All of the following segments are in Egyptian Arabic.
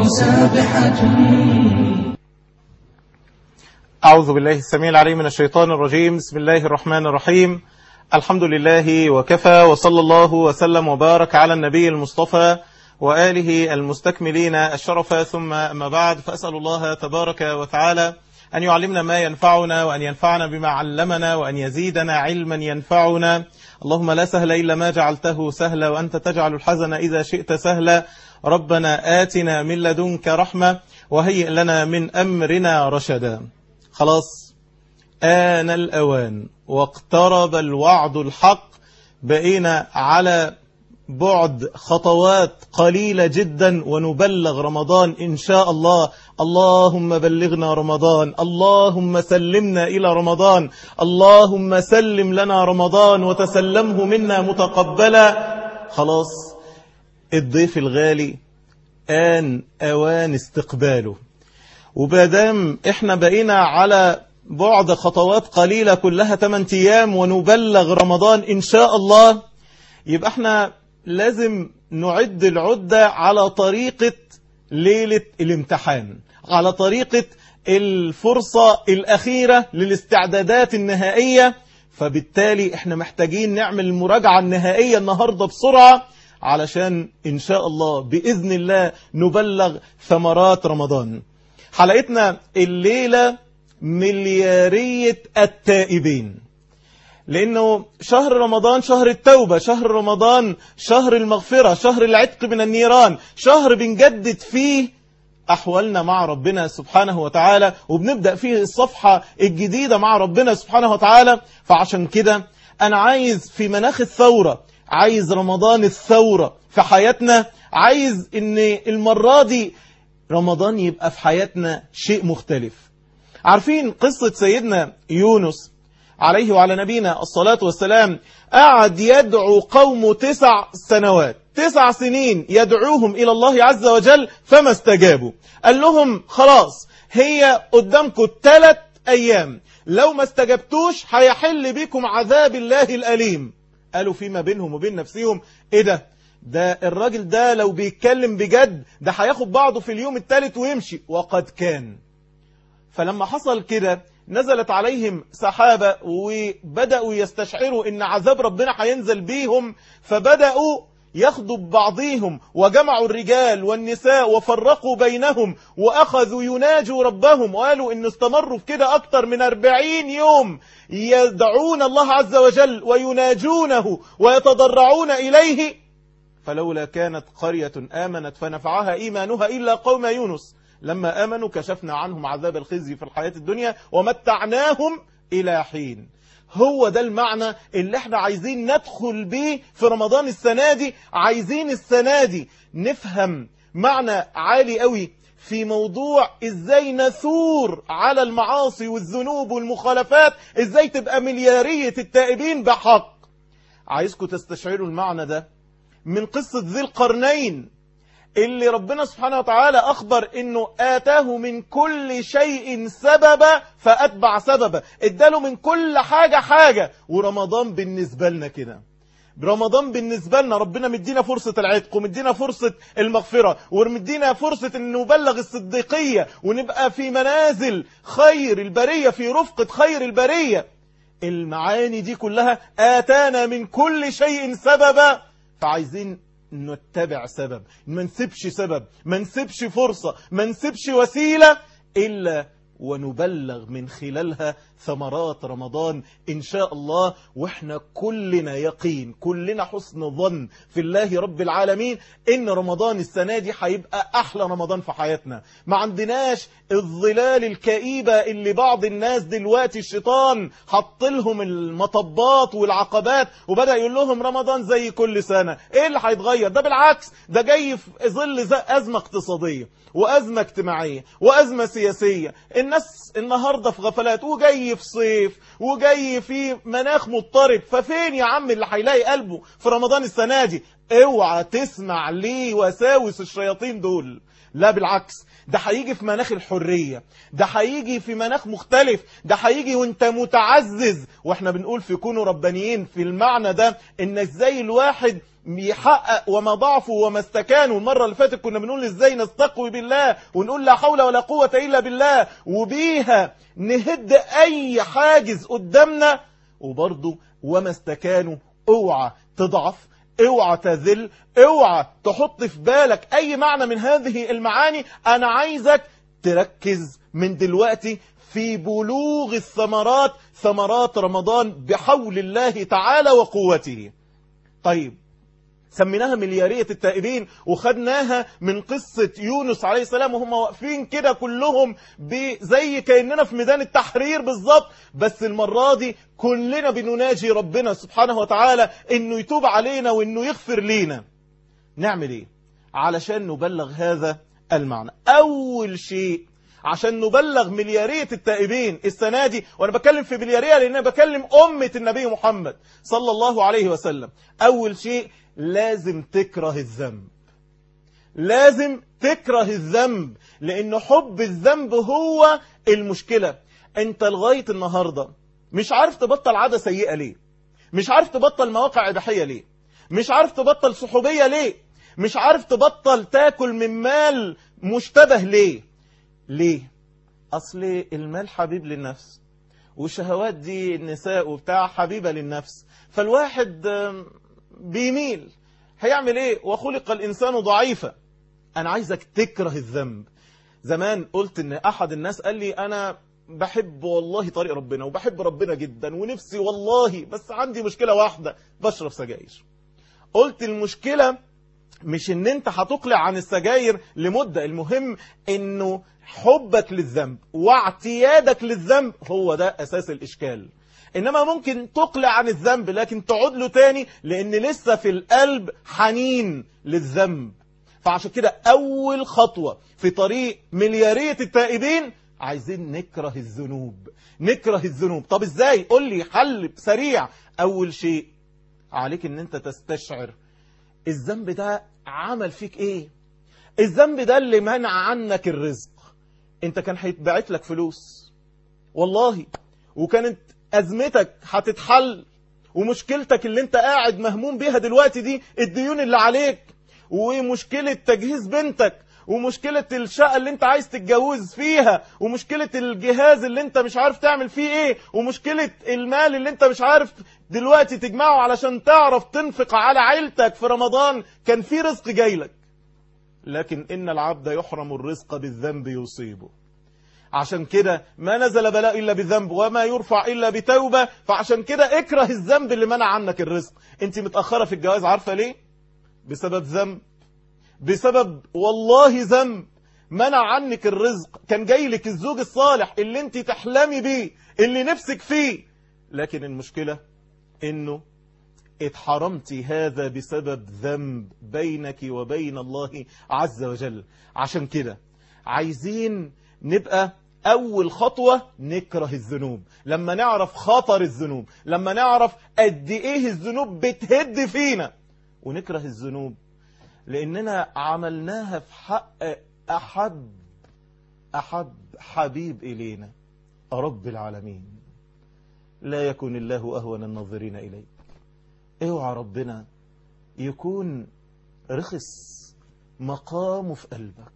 سابحة أعوذ بالله السميع العليم من الشيطان الرجيم بسم الله الرحمن الرحيم الحمد لله وكفى وصلى الله وسلم وبارك على النبي المصطفى وآله المستكملين الشرف ثم أما بعد فأسأل الله تبارك وتعالى أن يعلمنا ما ينفعنا وأن ينفعنا بما علمنا وأن يزيدنا علما ينفعنا اللهم لا سهل إلا ما جعلته سهلا وأنت تجعل الحزن إذا شئت سهلا ربنا آتنا من لدنك رحمة وهيئ لنا من أمرنا رشدا خلاص آن الأوان واقترب الوعد الحق بقينا على بعد خطوات قليلة جدا ونبلغ رمضان إن شاء الله اللهم بلغنا رمضان اللهم سلمنا إلى رمضان اللهم سلم لنا رمضان وتسلمه منا متقبلا خلاص الضيف الغالي آن أوان استقباله وبدام احنا بقينا على بعد خطوات قليلة كلها 8 أيام ونبلغ رمضان إن شاء الله يبقى احنا لازم نعد العدة على طريقة ليلة الامتحان على طريقة الفرصة الأخيرة للاستعدادات النهائية فبالتالي احنا محتاجين نعمل المراجعة النهائية النهاردة بسرعة علشان إن شاء الله بإذن الله نبلغ ثمرات رمضان حلقتنا الليلة مليارية التائبين لأنه شهر رمضان شهر التوبة شهر رمضان شهر المغفرة شهر العتق من النيران شهر بنجدد فيه أحوالنا مع ربنا سبحانه وتعالى وبنبدأ فيه الصفحة الجديدة مع ربنا سبحانه وتعالى فعشان كده أنا عايز في مناخ الثورة عايز رمضان الثورة في حياتنا عايز ان المرة دي رمضان يبقى في حياتنا شيء مختلف عارفين قصة سيدنا يونس عليه وعلى نبينا الصلاة والسلام قعد يدعو قوم تسع سنوات تسع سنين يدعوهم إلى الله عز وجل فما استجابوا قال لهم خلاص هي قدامكم ثلاث أيام لو ما استجبتوش هيحل بكم عذاب الله الأليم قالوا فيما بينهم وبين نفسهم ايه ده ده الراجل ده لو بيتكلم بجد ده هياخد بعضه في اليوم الثالث ويمشي وقد كان فلما حصل كده نزلت عليهم سحابة وبدأوا يستشعروا ان عذاب ربنا هينزل بيهم فبدأوا ياخدوا ببعضهم وجمعوا الرجال والنساء وفرقوا بينهم وأخذوا يناجوا ربهم وقالوا إن استمروا في كده أكتر من أربعين يوم يدعون الله عز وجل ويناجونه ويتضرعون إليه فلولا كانت قرية آمنت فنفعها إيمانها إلا قوم يونس لما آمنوا كشفنا عنهم عذاب الخزي في الحياة الدنيا ومتعناهم إلى حين هو ده المعنى اللي احنا عايزين ندخل بيه في رمضان السنة دي عايزين السنة دي نفهم معنى عالي قوي في موضوع ازاي نثور على المعاصي والذنوب والمخالفات ازاي تبقى مليارية التائبين بحق عايزكم تستشعروا المعنى ده من قصة ذي القرنين اللي ربنا سبحانه وتعالى أخبر أنه آتاه من كل شيء سببا فأتبع سببا اداله من كل حاجة حاجة ورمضان بالنسبة لنا كده رمضان بالنسبة لنا ربنا مدينا فرصة العتق ومدينا فرصة المغفرة ومدينا فرصة أن نبلغ الصديقية ونبقى في منازل خير البرية في رفقة خير البرية المعاني دي كلها آتانا من كل شيء سببا فعايزين نتبع سبب ما نسيبش سبب ما نسيبش فرصة ما نسيبش وسيلة إلا ونبلغ من خلالها ثمرات رمضان إن شاء الله وإحنا كلنا يقين كلنا حسن ظن في الله رب العالمين إن رمضان السنة دي هيبقى أحلى رمضان في حياتنا ما عندناش الظلال الكئيبة اللي بعض الناس دلوقتي الشيطان حط لهم المطبات والعقبات وبدأ يقول لهم رمضان زي كل سنة إيه اللي هيتغير ده بالعكس ده جاي في ظل أزمة اقتصادية وأزمة اجتماعية وأزمة سياسية الناس النهاردة في غفلات وجاي في صيف وجاي في مناخ مضطرب ففين يا عم اللي هيلاقي قلبه في رمضان السنة دي اوعى تسمع ليه وساوس الشياطين دول لا بالعكس ده هيجي في مناخ الحرية ده هيجي في مناخ مختلف ده هيجي وانت متعزز واحنا بنقول في كونوا ربانيين في المعنى ده ان ازاي الواحد يحقق وما ضعفوا وما استكانوا المرة اللي فاتت كنا بنقول ازاي نستقوي بالله ونقول لا حول ولا قوة إلا بالله وبيها نهد أي حاجز قدامنا وبرضه وما استكانوا اوعى تضعف اوعى تذل اوعى تحط في بالك اي معنى من هذه المعاني انا عايزك تركز من دلوقتي في بلوغ الثمرات ثمرات رمضان بحول الله تعالى وقوته طيب سميناها مليارية التائبين وخدناها من قصة يونس عليه السلام وهم واقفين كده كلهم زي كأننا في ميدان التحرير بالظبط بس المرة دي كلنا بنناجي ربنا سبحانه وتعالى انه يتوب علينا وانه يغفر لينا نعمل ايه علشان نبلغ هذا المعنى اول شيء عشان نبلغ مليارية التائبين السنة دي وانا بتكلم في مليارية لان انا بكلم امة النبي محمد صلى الله عليه وسلم اول شيء لازم تكره الذنب لازم تكره الذنب لان حب الذنب هو المشكلة انت لغاية النهاردة مش عارف تبطل عادة سيئة ليه مش عارف تبطل مواقع إباحية ليه مش عارف تبطل صحوبية ليه مش عارف تبطل تاكل من مال مشتبه ليه ليه أصل المال حبيب للنفس والشهوات دي النساء وبتاع حبيبة للنفس فالواحد بيميل هيعمل ايه وخلق الإنسان ضعيفا أنا عايزك تكره الذنب زمان قلت ان أحد الناس قال لي أنا بحب والله طريق ربنا وبحب ربنا جدا ونفسي والله بس عندي مشكلة واحدة بشرب سجاير قلت المشكلة مش ان انت هتقلع عن السجاير لمدة المهم انه حبك للذنب واعتيادك للذنب هو ده اساس الاشكال انما ممكن تقلع عن الذنب لكن تعود له تاني لان لسه في القلب حنين للذنب فعشان كده اول خطوة في طريق مليارية التائبين عايزين نكره الذنوب نكره الذنوب طب ازاي قول لي حل سريع اول شيء عليك ان انت تستشعر الذنب ده عمل فيك ايه الذنب ده اللي منع عنك الرزق انت كان هيتبعت لك فلوس والله وكانت ازمتك هتتحل ومشكلتك اللي انت قاعد مهموم بيها دلوقتي دي الديون اللي عليك ومشكلة تجهيز بنتك ومشكلة الشقة اللي انت عايز تتجوز فيها ومشكلة الجهاز اللي انت مش عارف تعمل فيه ايه ومشكلة المال اللي انت مش عارف دلوقتي تجمعه علشان تعرف تنفق على عيلتك في رمضان كان في رزق جايلك لكن إن العبد يحرم الرزق بالذنب يصيبه عشان كده ما نزل بلاء إلا بذنب وما يرفع إلا بتوبة فعشان كده اكره الذنب اللي منع عنك الرزق انت متأخرة في الجواز عارفة ليه بسبب ذنب بسبب والله ذنب منع عنك الرزق كان جاي لك الزوج الصالح اللي انت تحلمي بيه اللي نفسك فيه لكن المشكلة انه اتحرمت هذا بسبب ذنب بينك وبين الله عز وجل عشان كده عايزين نبقى أول خطوة نكره الذنوب لما نعرف خطر الذنوب لما نعرف قد إيه الذنوب بتهد فينا ونكره الذنوب لأننا عملناها في حق أحب أحب حبيب إلينا رب العالمين لا يكون الله أهون الناظرين إليك اوعى ربنا يكون رخص مقامه في قلبك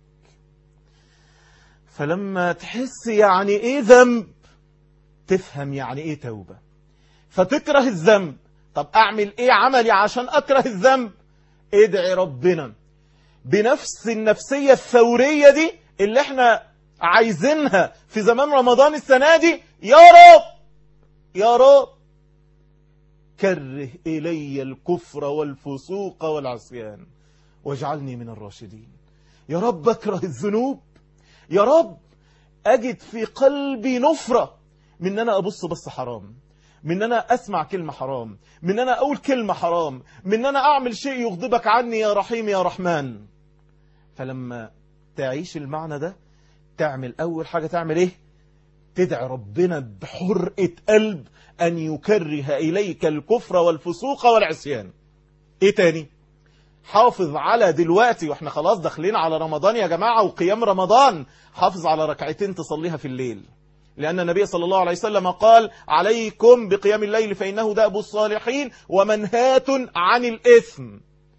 فلما تحس يعني ايه ذنب تفهم يعني ايه توبة فتكره الذنب طب اعمل ايه عملي عشان اكره الذنب ادعي ربنا بنفس النفسية الثورية دي اللي احنا عايزينها في زمان رمضان السنة دي يا رب يا رب كره إلي الكفر والفسوق والعصيان واجعلني من الراشدين يا رب اكره الذنوب يا رب أجد في قلبي نفرة من أنا أبص بص حرام من أنا أسمع كلمة حرام من أنا أقول كلمة حرام من أنا أعمل شيء يغضبك عني يا رحيم يا رحمن فلما تعيش المعنى ده تعمل أول حاجة تعمل إيه تدعي ربنا بحرقة قلب أن يكره إليك الكفر والفسوق والعصيان إيه تاني حافظ على دلوقتي واحنا خلاص داخلين على رمضان يا جماعة وقيام رمضان حافظ على ركعتين تصليها في الليل لأن النبي صلى الله عليه وسلم قال عليكم بقيام الليل فإنه دأب الصالحين ومنهات عن الإثم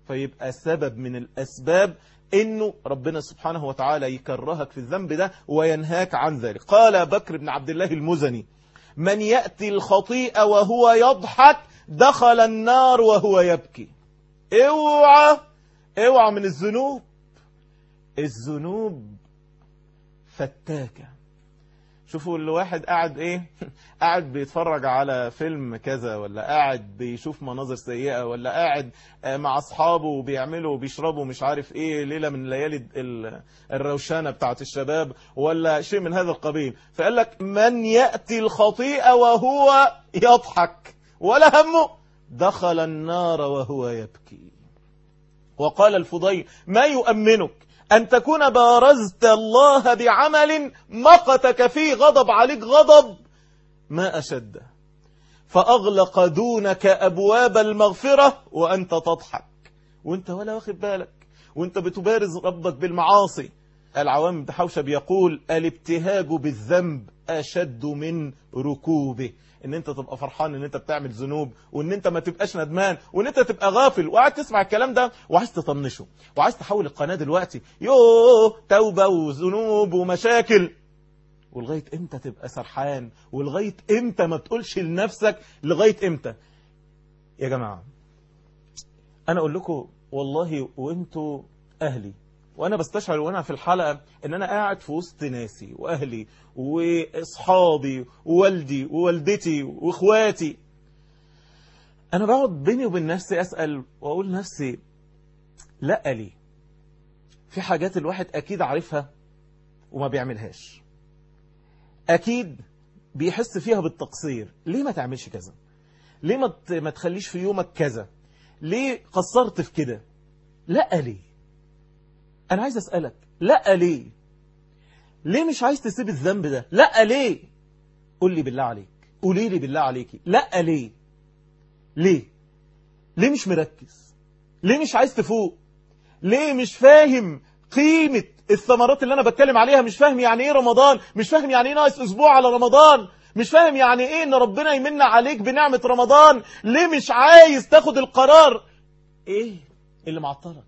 فيبقى سبب من الأسباب انه ربنا سبحانه وتعالى يكرهك في الذنب ده وينهاك عن ذلك قال بكر بن عبد الله المزني من يأتي الخطيئة وهو يضحك دخل النار وهو يبكي اوعى اوعى من الذنوب الذنوب فتاكة شوفوا الواحد قاعد ايه قاعد بيتفرج على فيلم كذا ولا قاعد بيشوف مناظر سيئة ولا قاعد مع اصحابه وبيعملوا وبيشربوا مش عارف ايه ليلة من ليالي الروشانة بتاعت الشباب ولا شيء من هذا القبيل فقال لك من يأتي الخطيئة وهو يضحك ولا همه دخل النار وهو يبكي وقال الفضيل ما يؤمنك أن تكون بارزت الله بعمل مقتك فيه غضب عليك غضب ما أشده فأغلق دونك أبواب المغفرة وأنت تضحك وانت ولا واخد بالك وانت بتبارز ربك بالمعاصي العوام بحوشة بيقول الابتهاج بالذنب أشد من ركوبه ان انت تبقى فرحان ان انت بتعمل ذنوب وان انت ما تبقاش ندمان وان انت تبقى غافل وقاعد تسمع الكلام ده وعايز تطنشه وعايز تحول القناة دلوقتي يوه توبة وذنوب ومشاكل ولغاية امتى تبقى سرحان ولغاية امتى ما تقولش لنفسك لغاية امتى يا جماعة انا اقول لكم والله وانتوا اهلي وانا بستشعر وانا في الحلقة ان انا قاعد في وسط ناسي واهلي واصحابي ووالدي ووالدتي واخواتي انا بقعد بيني وبين نفسي اسأل واقول نفسي لا لي في حاجات الواحد اكيد عارفها وما بيعملهاش اكيد بيحس فيها بالتقصير ليه ما تعملش كذا ليه ما ما تخليش في يومك كذا ليه قصرت في كده لا ليه أنا عايز أسألك لا ليه ليه مش عايز تسيب الذنب ده لا ليه قول لي بالله عليك قولي لي بالله عليكي لا ليه ليه ليه مش مركز ليه مش عايز تفوق ليه مش فاهم قيمة الثمرات اللي أنا بتكلم عليها مش فاهم يعني إيه رمضان مش فاهم يعني إيه ناقص أسبوع على رمضان مش فاهم يعني إيه إن ربنا يمن عليك بنعمة رمضان ليه مش عايز تاخد القرار إيه اللي معطلك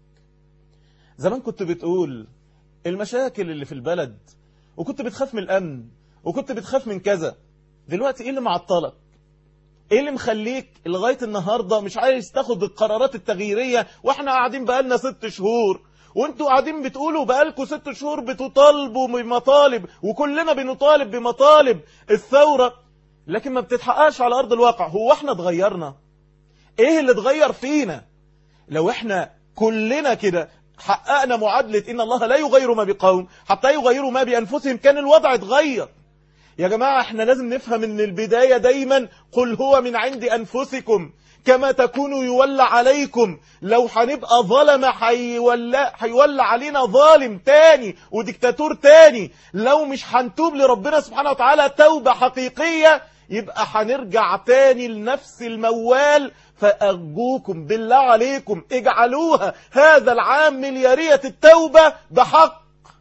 زمان كنت بتقول المشاكل اللي في البلد وكنت بتخاف من الأمن وكنت بتخاف من كذا دلوقتي إيه اللي معطلك إيه اللي مخليك لغاية النهاردة مش عايز تاخد القرارات التغييرية وإحنا قاعدين بقالنا ست شهور وانتوا قاعدين بتقولوا بقالكوا ست شهور بتطالبوا بمطالب وكلنا بنطالب بمطالب الثورة لكن ما بتتحققش على أرض الواقع هو احنا اتغيرنا ايه اللي اتغير فينا لو احنا كلنا كده حققنا معادلة إن الله لا يغير ما بقوم حتى يغيروا ما بأنفسهم كان الوضع اتغير يا جماعة احنا لازم نفهم ان البداية دايما قل هو من عند أنفسكم كما تكونوا يولى عليكم لو هنبقى ظلمة هيولى حيولى علينا ظالم تاني وديكتاتور تاني لو مش هنتوب لربنا سبحانه وتعالى توبة حقيقية يبقى هنرجع تاني لنفس الموال فأرجوكم بالله عليكم اجعلوها هذا العام مليارية التوبة بحق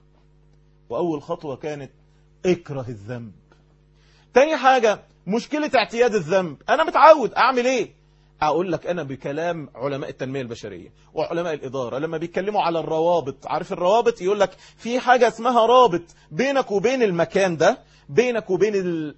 وأول خطوة كانت اكره الذنب تاني حاجة مشكلة اعتياد الذنب أنا متعود أعمل إيه أقول لك أنا بكلام علماء التنمية البشرية وعلماء الإدارة لما بيتكلموا على الروابط عارف الروابط يقول لك في حاجة اسمها رابط بينك وبين المكان ده بينك وبين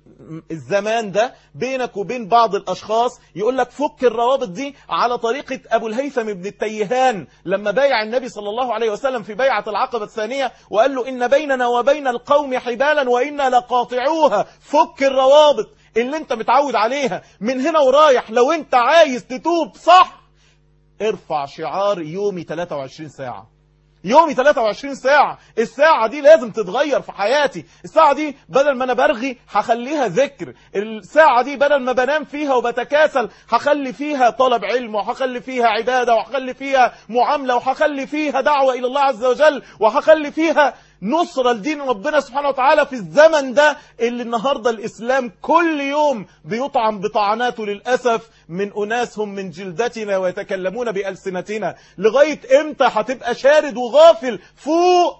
الزمان ده بينك وبين بعض الأشخاص يقول لك فك الروابط دي على طريقة أبو الهيثم بن التيهان لما بايع النبي صلى الله عليه وسلم في بيعة العقبة الثانية وقال له إن بيننا وبين القوم حبالا وإنا لقاطعوها فك الروابط اللي انت متعود عليها من هنا ورايح لو انت عايز تتوب صح ارفع شعار يومي 23 ساعة يومي 23 ساعة الساعة دي لازم تتغير في حياتي الساعة دي بدل ما انا برغي هخليها ذكر الساعة دي بدل ما بنام فيها وبتكاسل هخلي فيها طلب علم وهخلي فيها عبادة وهخلي فيها معاملة وهخلي فيها دعوة إلى الله عز وجل وهخلي فيها نصرة لدين ربنا سبحانه وتعالى في الزمن ده اللي النهاردة الإسلام كل يوم بيطعم بطعناته للأسف من أناس هم من جلدتنا ويتكلمون بألسنتنا لغاية إمتى هتبقى شارد وغافل فوق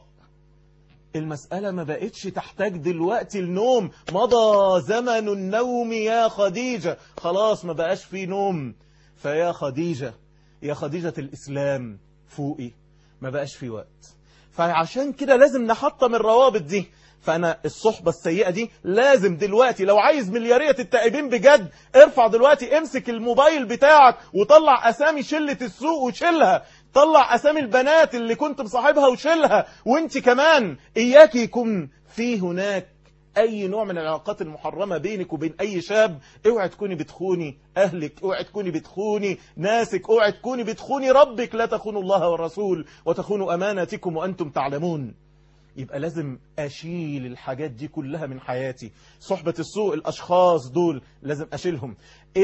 المسألة ما بقتش تحتاج دلوقتي النوم مضى زمن النوم يا خديجة خلاص ما بقاش في نوم فيا خديجة يا خديجة الإسلام فوقي ما بقاش في وقت فعشان كده لازم نحطم الروابط دي فأنا الصحبة السيئة دي لازم دلوقتي لو عايز مليارية التائبين بجد ارفع دلوقتي امسك الموبايل بتاعك وطلع أسامي شلة السوق وشيلها طلع أسامي البنات اللي كنت مصاحبها وشيلها وانت كمان إياك يكون في هناك اي نوع من العلاقات المحرمة بينك وبين اي شاب اوعي تكوني بتخوني اهلك اوعي تكوني بتخوني ناسك اوعي تكوني بتخوني ربك لا تخونوا الله والرسول وتخونوا اماناتكم وانتم تعلمون يبقى لازم أشيل الحاجات دي كلها من حياتي صحبة السوء الأشخاص دول لازم أشيلهم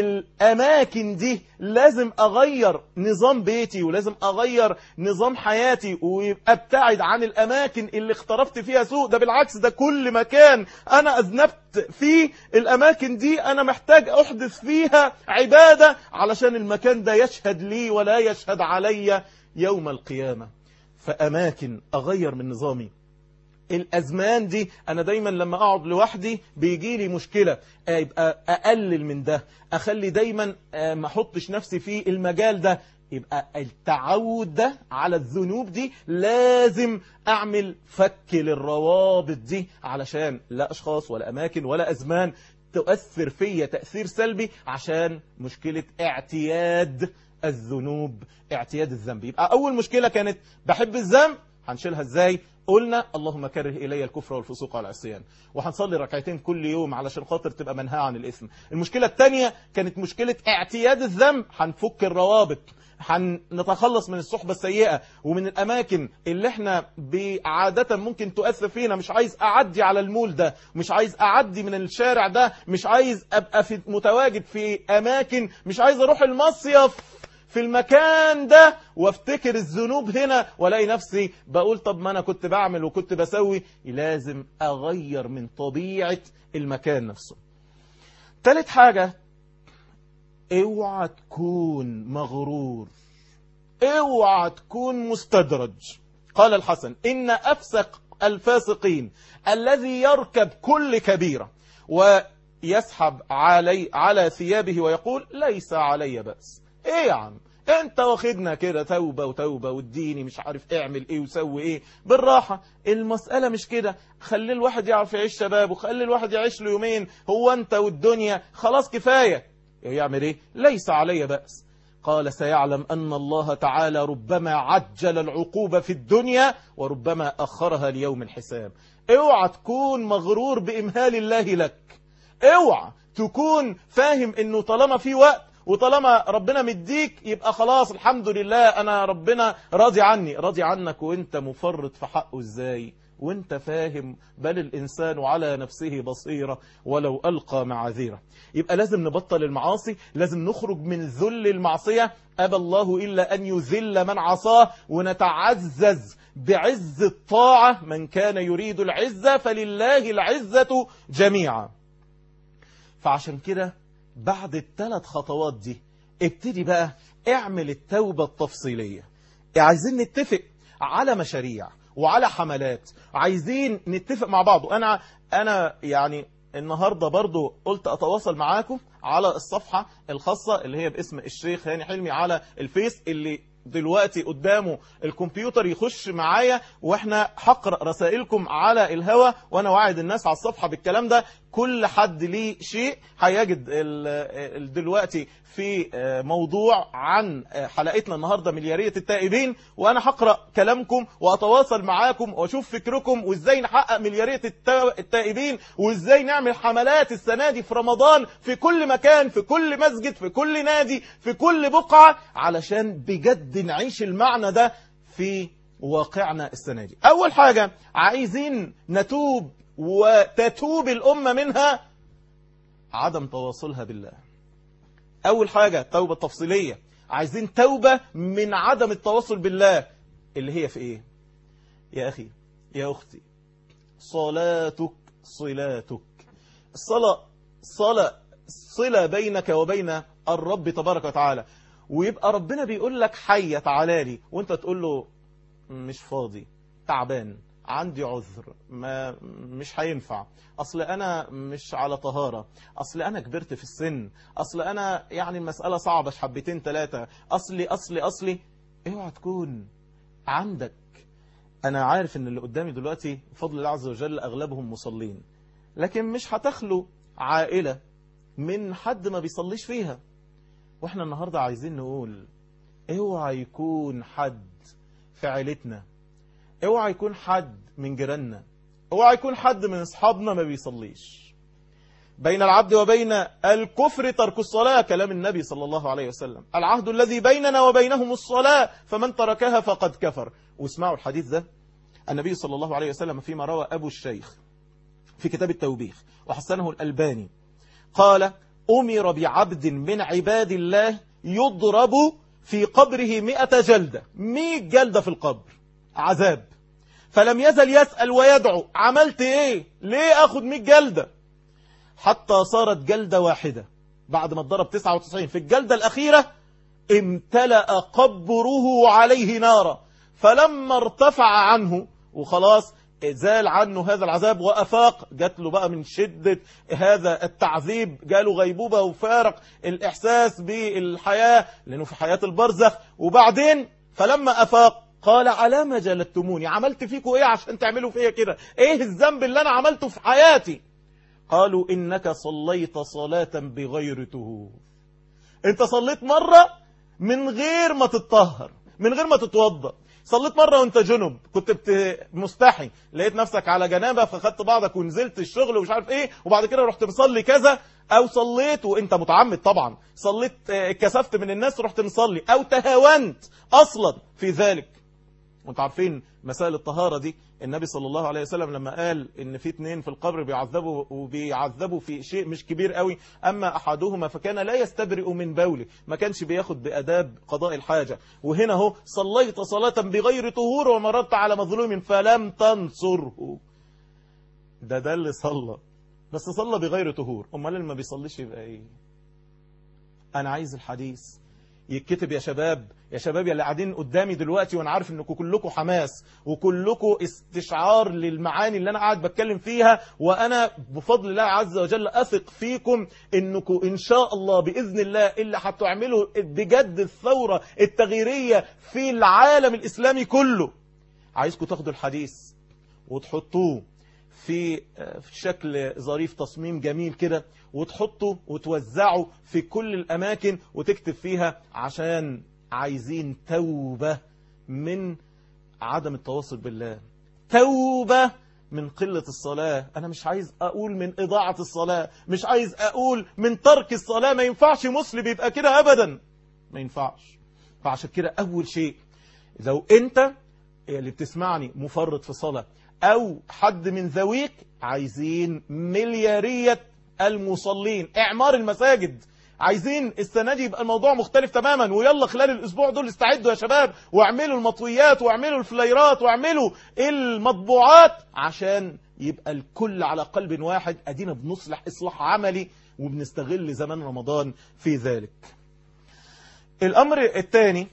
الأماكن دي لازم أغير نظام بيتي ولازم أغير نظام حياتي ويبقى ابتعد عن الأماكن اللي اخترفت فيها سوء ده بالعكس ده كل مكان أنا أذنبت فيه الأماكن دي أنا محتاج أحدث فيها عبادة علشان المكان ده يشهد لي ولا يشهد علي يوم القيامة فأماكن أغير من نظامي الأزمان دي أنا دايما لما أقعد لوحدي بيجي لي مشكلة يبقى أقلل من ده أخلي دايما ما أحطش نفسي في المجال ده يبقى التعود ده على الذنوب دي لازم أعمل فك للروابط دي علشان لا أشخاص ولا أماكن ولا أزمان تؤثر فيا تأثير سلبي عشان مشكلة اعتياد الذنوب اعتياد الذنب يبقى أول مشكلة كانت بحب الذنب هنشيلها ازاي قلنا اللهم كره إلي الكفر والفسوق والعصيان وهنصلي ركعتين كل يوم علشان خاطر تبقى منهى عن الإثم المشكلة الثانية كانت مشكلة اعتياد الذنب هنفك الروابط هنتخلص من الصحبة السيئة ومن الأماكن اللي احنا عادة ممكن تؤثر فينا مش عايز أعدي على المول ده مش عايز أعدي من الشارع ده مش عايز أبقى في متواجد في أماكن مش عايز أروح المصيف في المكان ده وافتكر الذنوب هنا والاقي نفسي بقول طب ما انا كنت بعمل وكنت بسوي لازم اغير من طبيعة المكان نفسه تالت حاجة اوعى تكون مغرور اوعى تكون مستدرج قال الحسن ان افسق الفاسقين الذي يركب كل كبيرة ويسحب علي على ثيابه ويقول ليس علي بأس ايه يا عم انت واخدنا كده توبة وتوبة واديني مش عارف اعمل ايه وسوي ايه بالراحة المسألة مش كده خلي الواحد يعرف يعيش شبابه خلي الواحد يعيش له يومين هو انت والدنيا خلاص كفاية يعمل ايه ليس علي بأس قال سيعلم أن الله تعالى ربما عجل العقوبة في الدنيا وربما أخرها ليوم الحساب اوعى تكون مغرور بإمهال الله لك اوعى تكون فاهم انه طالما في وقت وطالما ربنا مديك يبقى خلاص الحمد لله انا ربنا راضي عني راضي عنك وانت مفرط في حقه ازاي وانت فاهم بل الانسان على نفسه بصيرة ولو القى معاذيره يبقى لازم نبطل المعاصي لازم نخرج من ذل المعصية ابى الله الا ان يذل من عصاه ونتعزز بعز الطاعة من كان يريد العزة فلله العزة جميعا فعشان كده بعد الثلاث خطوات دي ابتدي بقى اعمل التوبة التفصيلية عايزين نتفق على مشاريع وعلى حملات عايزين نتفق مع بعض انا انا يعني النهاردة برضو قلت اتواصل معاكم على الصفحة الخاصة اللي هي باسم الشيخ هاني حلمي على الفيس اللي دلوقتي قدامه الكمبيوتر يخش معايا واحنا هقرا رسائلكم على الهوا وانا واعد الناس على الصفحه بالكلام ده كل حد ليه شيء هيجد دلوقتي في موضوع عن حلقتنا النهارده ملياريه التائبين وانا هقرا كلامكم واتواصل معاكم واشوف فكركم وازاي نحقق ملياريه التائبين وازاي نعمل حملات السنه دي في رمضان في كل مكان في كل مسجد في كل نادي في كل بقعه علشان بجد نعيش المعنى ده في واقعنا السنه دي اول حاجه عايزين نتوب وتتوب الأمة منها عدم تواصلها بالله أول حاجة توبة تفصيلية عايزين توبة من عدم التواصل بالله اللي هي في إيه يا أخي يا أختي صلاتك صلاتك الصلاة صلاة صلة بينك وبين الرب تبارك وتعالى ويبقى ربنا بيقول لك حي تعالى لي وانت تقول له مش فاضي تعبان عندي عذر ما مش هينفع اصل انا مش على طهارة اصل انا كبرت في السن اصل انا يعني المسألة صعبة حبتين ثلاثة اصلي اصلي اصلي اوعى تكون عندك انا عارف ان اللي قدامي دلوقتي بفضل الله عز وجل اغلبهم مصلين لكن مش هتخلو عائلة من حد ما بيصليش فيها واحنا النهاردة عايزين نقول اوعى يكون حد في عيلتنا اوعى يكون حد من جيراننا اوعى يكون حد من اصحابنا ما بيصليش بين العبد وبين الكفر ترك الصلاة كلام النبي صلى الله عليه وسلم العهد الذي بيننا وبينهم الصلاة فمن تركها فقد كفر واسمعوا الحديث ده النبي صلى الله عليه وسلم فيما روى أبو الشيخ في كتاب التوبيخ وحسنه الألباني قال أمر بعبد من عباد الله يضرب في قبره مئة جلدة مئة جلدة في القبر عذاب فلم يزل يسأل ويدعو عملت ايه ليه اخد مئة جلدة حتى صارت جلدة واحدة بعد ما اتضرب 99 في الجلدة الأخيرة امتلأ قبره عليه نارا فلما ارتفع عنه وخلاص زال عنه هذا العذاب وأفاق جات له بقى من شدة هذا التعذيب جاله غيبوبة وفارق الإحساس بالحياة لأنه في حياة البرزخ وبعدين فلما أفاق قال على ما جلدتموني عملت فيكم ايه عشان تعملوا فيا كده ايه الذنب اللي انا عملته في حياتي قالوا انك صليت صلاة بغير طهور انت صليت مرة من غير ما تتطهر من غير ما تتوضا صليت مرة وانت جنب كنت بت... مستحي لقيت نفسك على جنابة فخدت بعضك ونزلت الشغل ومش عارف ايه وبعد كده رحت مصلي كذا او صليت وانت متعمد طبعا صليت كسفت من الناس رحت مصلي او تهاونت اصلا في ذلك وانت عارفين مسائل الطهارة دي النبي صلى الله عليه وسلم لما قال ان في اتنين في القبر بيعذبوا وبيعذبوا في شيء مش كبير قوي اما احدهما فكان لا يستبرئ من بوله ما كانش بياخد باداب قضاء الحاجة وهنا هو صليت صلاة بغير طهور ومررت على مظلوم فلم تنصره ده ده اللي صلى بس صلى بغير طهور امال اللي ما بيصليش يبقى ايه انا عايز الحديث يتكتب يا شباب يا شباب يا اللي قاعدين قدامي دلوقتي وانا عارف انكم كلكم حماس وكلكم استشعار للمعاني اللي انا قاعد بتكلم فيها وانا بفضل الله عز وجل اثق فيكم انكم ان شاء الله باذن الله اللي هتعملوا بجد الثوره التغييريه في العالم الاسلامي كله عايزكم تاخدوا الحديث وتحطوه في شكل ظريف تصميم جميل كده وتحطه وتوزعه في كل الأماكن وتكتب فيها عشان عايزين توبة من عدم التواصل بالله توبة من قلة الصلاة أنا مش عايز أقول من إضاعة الصلاة مش عايز أقول من ترك الصلاة ما ينفعش مسلم يبقى كده أبدا ما ينفعش فعشان كده أول شيء لو أنت اللي بتسمعني مفرط في صلاة أو حد من ذويك عايزين مليارية المصلين اعمار المساجد عايزين السنة دي يبقى الموضوع مختلف تماما ويلا خلال الاسبوع دول استعدوا يا شباب واعملوا المطويات واعملوا الفليرات واعملوا المطبوعات عشان يبقى الكل على قلب واحد ادينا بنصلح اصلاح عملي وبنستغل زمان رمضان في ذلك الامر الثاني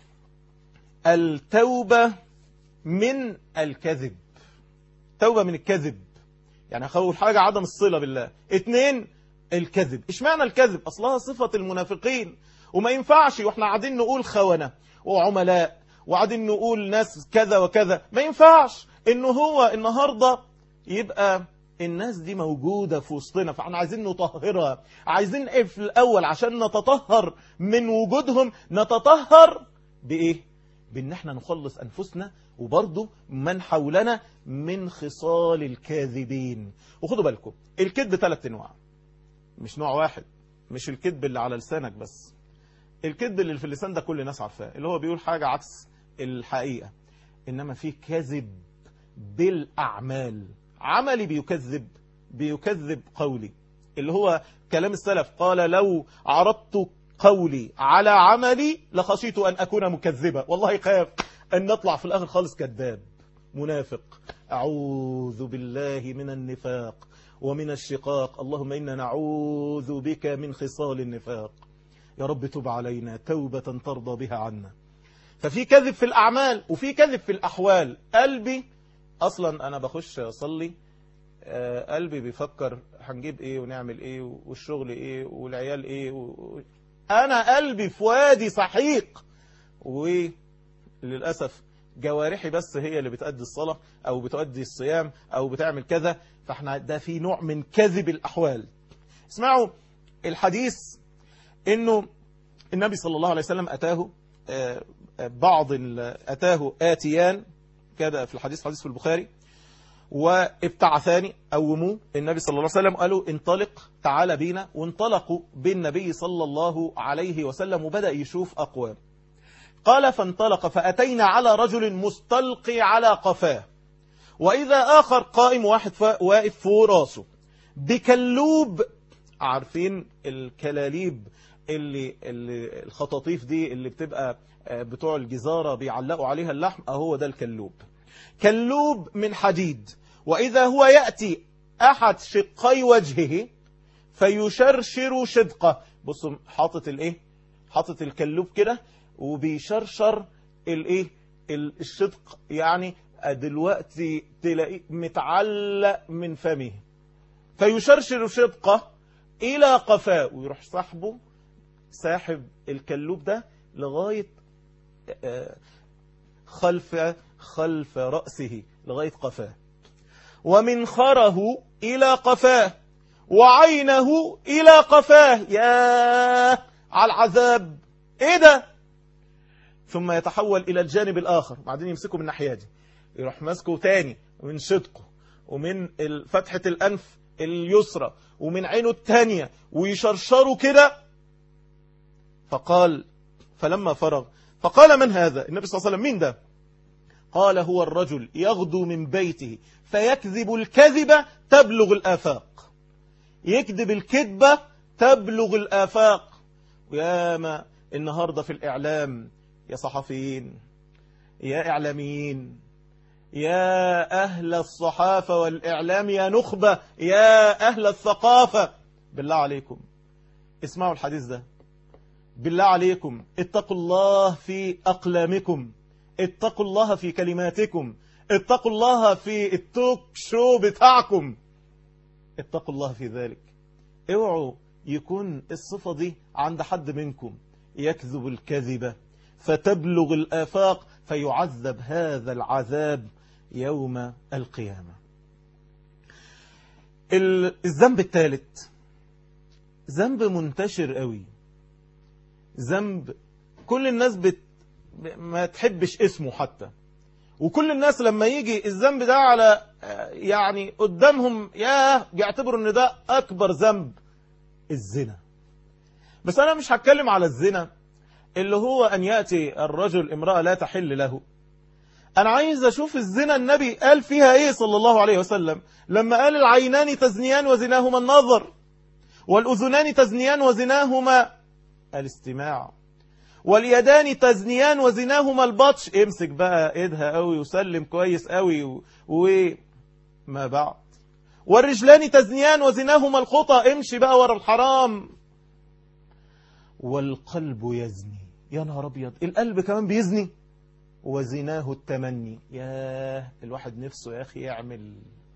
التوبة من الكذب توبة من الكذب يعني أول حاجة عدم الصلة بالله اتنين الكذب إيش معنى الكذب أصلها صفة المنافقين وما ينفعش وإحنا قاعدين نقول خونة وعملاء وقاعدين نقول ناس كذا وكذا ما ينفعش إنه هو النهاردة يبقى الناس دي موجودة في وسطنا فاحنا عايزين نطهرها عايزين ايه في الأول عشان نتطهر من وجودهم نتطهر بإيه بان احنا نخلص انفسنا وبرضه من حولنا من خصال الكاذبين وخدوا بالكم الكذب ثلاث انواع مش نوع واحد مش الكذب اللي على لسانك بس الكذب اللي في اللسان ده كل الناس عارفاه اللي هو بيقول حاجة عكس الحقيقة انما في كذب بالاعمال عملي بيكذب بيكذب قولي اللي هو كلام السلف قال لو عرضت قولي على عملي لخشيت أن أكون مكذبا والله خاف أن نطلع في الآخر خالص كذاب منافق أعوذ بالله من النفاق ومن الشقاق اللهم إنا نعوذ بك من خصال النفاق يا رب تب علينا توبة ترضى بها عنا ففي كذب في الأعمال وفي كذب في الأحوال قلبي اصلا انا بخش اصلي آه، قلبي بيفكر هنجيب ايه ونعمل ايه والشغل ايه والعيال ايه و... انا قلبي في وادي سحيق وللأسف جوارحي بس هي اللي بتأدي الصلاة او بتؤدي الصيام او بتعمل كذا فاحنا ده في نوع من كذب الاحوال اسمعوا الحديث انه النبي صلى الله عليه وسلم اتاه آه، بعض اتاه آتيان كده في الحديث حديث في البخاري وابتعثاني قوموه النبي صلى الله عليه وسلم قالوا انطلق تعال بينا وانطلقوا بالنبي صلى الله عليه وسلم وبدأ يشوف أقوام قال فانطلق فأتينا على رجل مستلقي على قفاه وإذا آخر قائم واحد واقف فوق راسه بكلوب عارفين الكلاليب اللي, اللي الخطاطيف دي اللي بتبقى بتوع الجزارة بيعلقوا عليها اللحم اهو ده الكلوب كلوب من حديد وإذا هو يأتي أحد شقي وجهه فيشرشر شدقه بصوا حاطط الايه حاطط الكلوب كده وبيشرشر الايه الشدق يعني دلوقتي تلاقيه متعلق من فمه فيشرشر شدقه الى قفاه ويروح صاحبه ساحب الكلوب ده لغايه خلف خلف رأسه لغاية قفاه ومنخره إلى قفاه وعينه إلى قفاه يا على العذاب إيه ده ثم يتحول إلى الجانب الآخر بعدين يمسكه من ناحية دي يروح ماسكه تاني من شدقه ومن فتحة الأنف اليسرى ومن عينه التانية ويشرشره كده فقال فلما فرغ فقال من هذا النبي صلى الله عليه وسلم مين ده قال هو الرجل يغدو من بيته فيكذب الكذبة تبلغ الآفاق يكذب الكذبة تبلغ الآفاق وياما النهاردة في الإعلام يا صحفيين يا إعلاميين يا أهل الصحافة والإعلام يا نخبة يا أهل الثقافة بالله عليكم اسمعوا الحديث ده بالله عليكم اتقوا الله في أقلامكم اتقوا الله في كلماتكم اتقوا الله في التوك شو بتاعكم اتقوا الله في ذلك اوعوا يكون الصفة دي عند حد منكم يكذب الكذبة فتبلغ الآفاق فيعذب هذا العذاب يوم القيامة الذنب الثالث ذنب منتشر قوي ذنب كل الناس بت... ما تحبش اسمه حتى وكل الناس لما يجي الذنب ده على يعني قدامهم ياه بيعتبروا ان ده اكبر ذنب الزنا بس انا مش هتكلم على الزنا اللي هو ان يأتي الرجل امرأة لا تحل له انا عايز اشوف الزنا النبي قال فيها ايه صلى الله عليه وسلم لما قال العينان تزنيان وزناهما النظر والاذنان تزنيان وزناهما الاستماع واليدان تزنيان وزناهما البطش امسك بقى ايدها قوي وسلم كويس قوي وما بعد والرجلان تزنيان وزناهما الخطى امشي بقى ورا الحرام والقلب يزني يا نهار ابيض القلب كمان بيزني وزناه التمني ياه الواحد نفسه يا اخي يعمل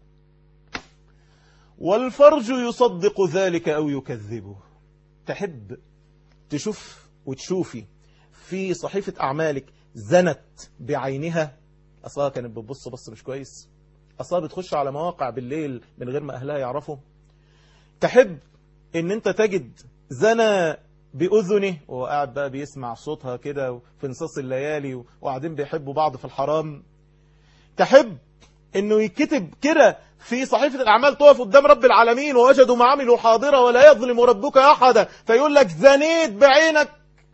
والفرج يصدق ذلك او يكذبه تحب تشوف وتشوفي في صحيفة أعمالك زنت بعينها أصلا كانت بتبص بص مش كويس أصلا بتخش على مواقع بالليل من غير ما أهلها يعرفوا تحب ان انت تجد زنا بأذنه وهو قاعد بقى بيسمع صوتها كده في نصاص الليالي وقاعدين بيحبوا بعض في الحرام تحب انه يكتب كده في صحيفة الأعمال تقف قدام رب العالمين ووجدوا ما عملوا حاضرة ولا يظلم ربك أحدا فيقول لك زنيت بعينك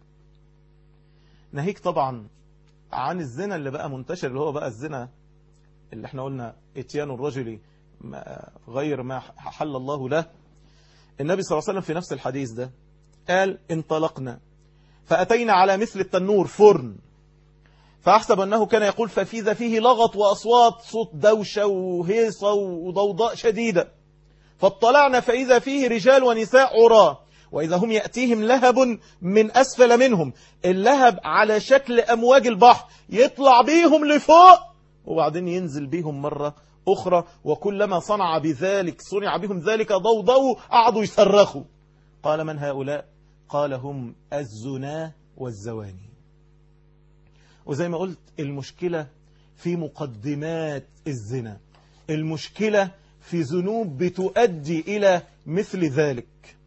ناهيك طبعا عن الزنا اللي بقى منتشر اللي هو بقى الزنا اللي احنا قلنا اتيان الرجل غير ما حل الله له النبي صلى الله عليه وسلم في نفس الحديث ده قال انطلقنا فأتينا على مثل التنور فرن فأحسب أنه كان يقول ففي فيه لغط وأصوات صوت دوشة وهيصة وضوضاء شديدة فاطلعنا فإذا فيه رجال ونساء عراة وإذا هم يأتيهم لهب من أسفل منهم اللهب على شكل أمواج البحر يطلع بيهم لفوق وبعدين ينزل بيهم مرة أخرى وكلما صنع بذلك صنع بهم ذلك ضوضوا قعدوا يصرخوا قال من هؤلاء قال هم الزنا والزواني وزي ما قلت المشكلة في مقدمات الزنا المشكلة في ذنوب بتؤدي إلى مثل ذلك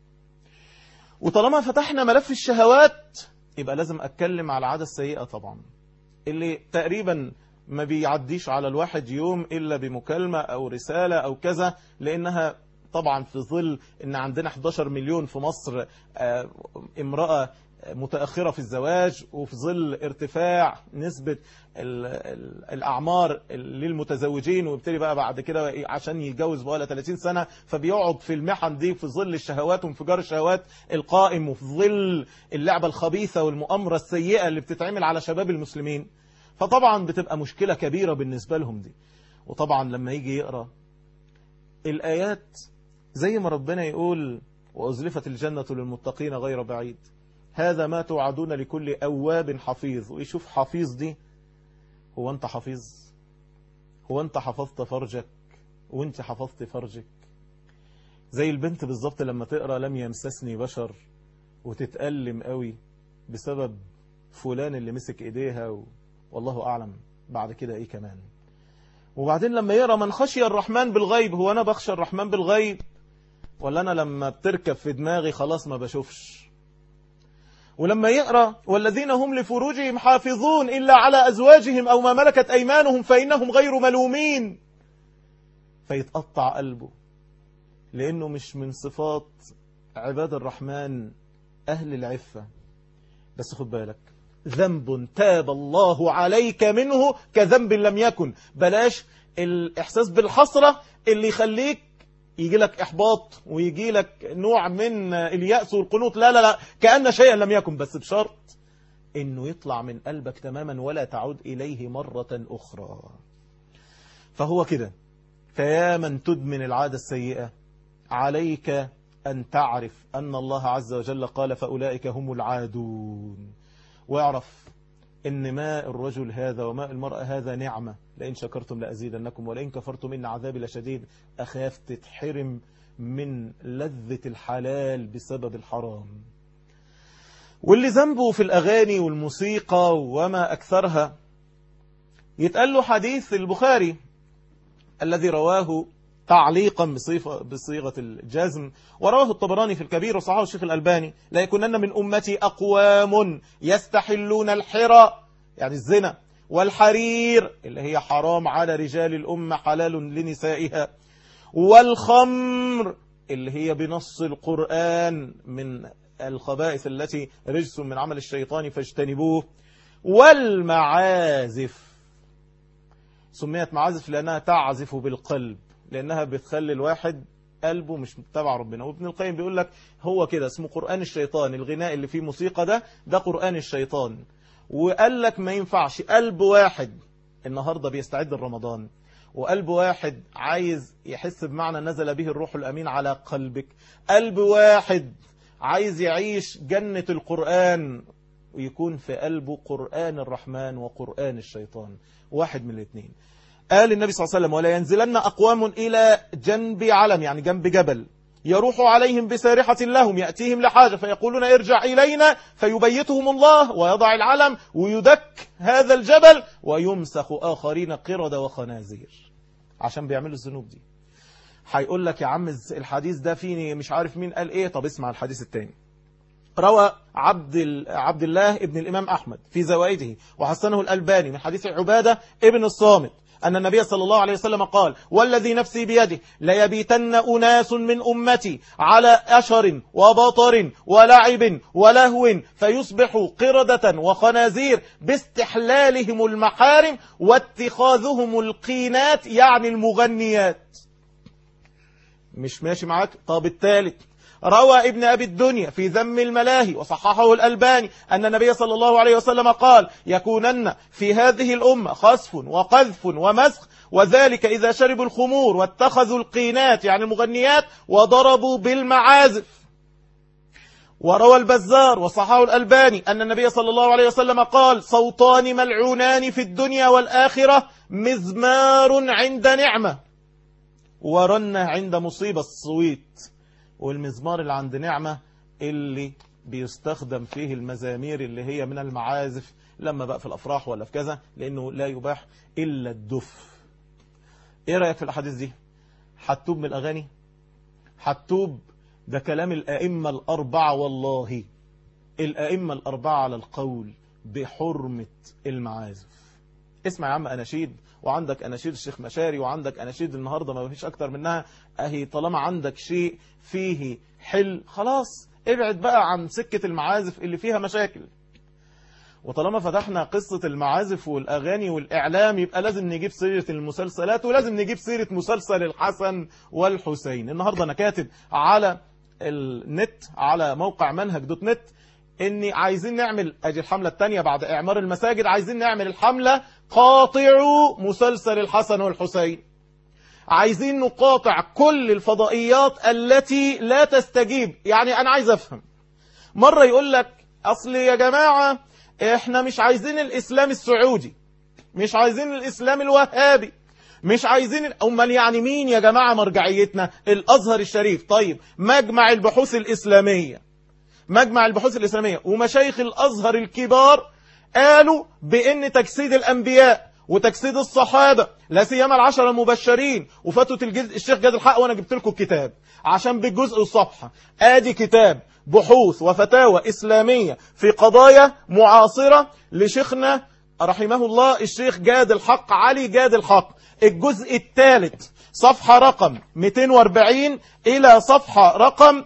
وطالما فتحنا ملف الشهوات يبقى لازم أتكلم على العادة السيئة طبعا اللي تقريبا ما بيعديش على الواحد يوم إلا بمكالمة أو رسالة أو كذا لأنها طبعا في ظل ان عندنا 11 مليون في مصر امرأة متأخرة في الزواج وفي ظل ارتفاع نسبة الأعمار للمتزوجين ويبتدي بقى بعد كده عشان يتجوز بقى 30 سنة فبيقعد في المحن دي في ظل الشهوات وانفجار الشهوات القائم وفي ظل اللعبة الخبيثة والمؤامرة السيئة اللي بتتعمل على شباب المسلمين فطبعا بتبقى مشكلة كبيرة بالنسبة لهم دي وطبعا لما يجي يقرأ الآيات زي ما ربنا يقول وأزلفت الجنة للمتقين غير بعيد هذا ما توعدون لكل أواب حفيظ ويشوف حفيظ دي هو أنت حفيظ هو أنت حفظت فرجك وانت حفظت فرجك زي البنت بالظبط لما تقرأ لم يمسسني بشر وتتألم قوي بسبب فلان اللي مسك ايديها و... والله أعلم بعد كده ايه كمان وبعدين لما يقرأ من خشي الرحمن بالغيب هو أنا بخشى الرحمن بالغيب ولا أنا لما بتركب في دماغي خلاص ما بشوفش ولما يقرأ والذين هم لفروجهم حافظون إلا على أزواجهم أو ما ملكت أيمانهم فإنهم غير ملومين فيتقطع قلبه لأنه مش من صفات عباد الرحمن أهل العفة بس خد بالك ذنب تاب الله عليك منه كذنب لم يكن بلاش الإحساس بالحسرة اللي يخليك يجي لك إحباط ويجي لك نوع من اليأس والقنوط لا لا لا كأن شيئا لم يكن بس بشرط إنه يطلع من قلبك تماما ولا تعود إليه مرة أخرى فهو كده فيا من تدمن العادة السيئة عليك أن تعرف أن الله عز وجل قال فأولئك هم العادون واعرف إن ماء الرجل هذا وماء المرأة هذا نعمة لئن شكرتم لأزيدنكم ولئن كفرتم إن عذابي لشديد أخاف تتحرم من لذة الحلال بسبب الحرام واللي ذنبه في الأغاني والموسيقى وما أكثرها يتقال له حديث البخاري الذي رواه تعليقا بصيغة, بصيغة الجزم ورواه الطبراني في الكبير وصححه الشيخ الألباني لا يكونن من أمتي أقوام يستحلون الحرى يعني الزنا والحرير اللي هي حرام على رجال الأمة حلال لنسائها والخمر اللي هي بنص القرآن من الخبائث التي رجس من عمل الشيطان فاجتنبوه والمعازف سميت معازف لأنها تعزف بالقلب لأنها بتخلي الواحد قلبه مش تبع ربنا وابن القيم بيقول لك هو كده اسمه قرآن الشيطان الغناء اللي فيه موسيقى ده ده قرآن الشيطان وقال لك ما ينفعش قلب واحد النهاردة بيستعد رمضان وقلب واحد عايز يحس بمعنى نزل به الروح الأمين على قلبك قلب واحد عايز يعيش جنة القرآن ويكون في قلبه قرآن الرحمن وقرآن الشيطان واحد من الاثنين قال النبي صلى الله عليه وسلم ولا ينزلن أقوام إلى جنب علم يعني جنب جبل يروح عليهم بسارحة لهم يأتيهم لحاجة فيقولون ارجع إلينا فيبيتهم الله ويضع العلم ويدك هذا الجبل ويمسخ آخرين قرد وخنازير عشان بيعملوا الذنوب دي هيقول لك يا عم الحديث ده فيني مش عارف مين قال ايه طب اسمع الحديث التاني روى عبد عبد الله ابن الإمام أحمد في زوائده وحسنه الألباني من حديث عبادة ابن الصامت أن النبي صلى الله عليه وسلم قال والذي نفسي بيده ليبيتن أناس من أمتي على أشر وبطر ولعب ولهو فيصبحوا قردة وخنازير باستحلالهم المحارم واتخاذهم القينات يعني المغنيات مش ماشي معاك طب الثالث روى ابن أبي الدنيا في ذم الملاهي وصححه الألباني أن النبي صلى الله عليه وسلم قال يكونن في هذه الأمة خسف وقذف ومسخ وذلك إذا شربوا الخمور واتخذوا القينات يعني المغنيات وضربوا بالمعازف وروى البزار وصححه الألباني أن النبي صلى الله عليه وسلم قال صوتان ملعونان في الدنيا والآخرة مزمار عند نعمة ورنة عند مصيبة الصويت والمزمار اللي عند نعمة اللي بيستخدم فيه المزامير اللي هي من المعازف لما بقى في الأفراح ولا في كذا لأنه لا يباح إلا الدف إيه رأيك في الأحاديث دي حتوب من الأغاني حتوب ده كلام الأئمة الأربعة والله الأئمة الأربعة على القول بحرمة المعازف اسمع يا عم أناشيد وعندك أناشيد الشيخ مشاري وعندك أناشيد النهاردة ما فيش أكتر منها أهي طالما عندك شيء فيه حل خلاص ابعد بقى عن سكة المعازف اللي فيها مشاكل وطالما فتحنا قصة المعازف والأغاني والإعلام يبقى لازم نجيب سيرة المسلسلات ولازم نجيب سيرة مسلسل الحسن والحسين النهاردة أنا كاتب على النت على موقع منهج دوت نت اني عايزين نعمل اجي الحملة التانية بعد اعمار المساجد عايزين نعمل الحملة قاطعوا مسلسل الحسن والحسين عايزين نقاطع كل الفضائيات التي لا تستجيب يعني انا عايز افهم مرة يقول لك اصل يا جماعة احنا مش عايزين الاسلام السعودي مش عايزين الاسلام الوهابي مش عايزين امال يعني مين يا جماعة مرجعيتنا الازهر الشريف طيب مجمع البحوث الاسلامية مجمع البحوث الاسلامية ومشايخ الازهر الكبار قالوا بان تجسيد الانبياء وتجسيد الصحابة لا سيما العشرة المبشرين وفتوة الجزء الشيخ جاد الحق وانا جبت لكم الكتاب عشان بالجزء والصفحة ادي كتاب بحوث وفتاوى اسلامية في قضايا معاصرة لشيخنا رحمه الله الشيخ جاد الحق علي جاد الحق الجزء الثالث صفحة رقم 240 إلى صفحة رقم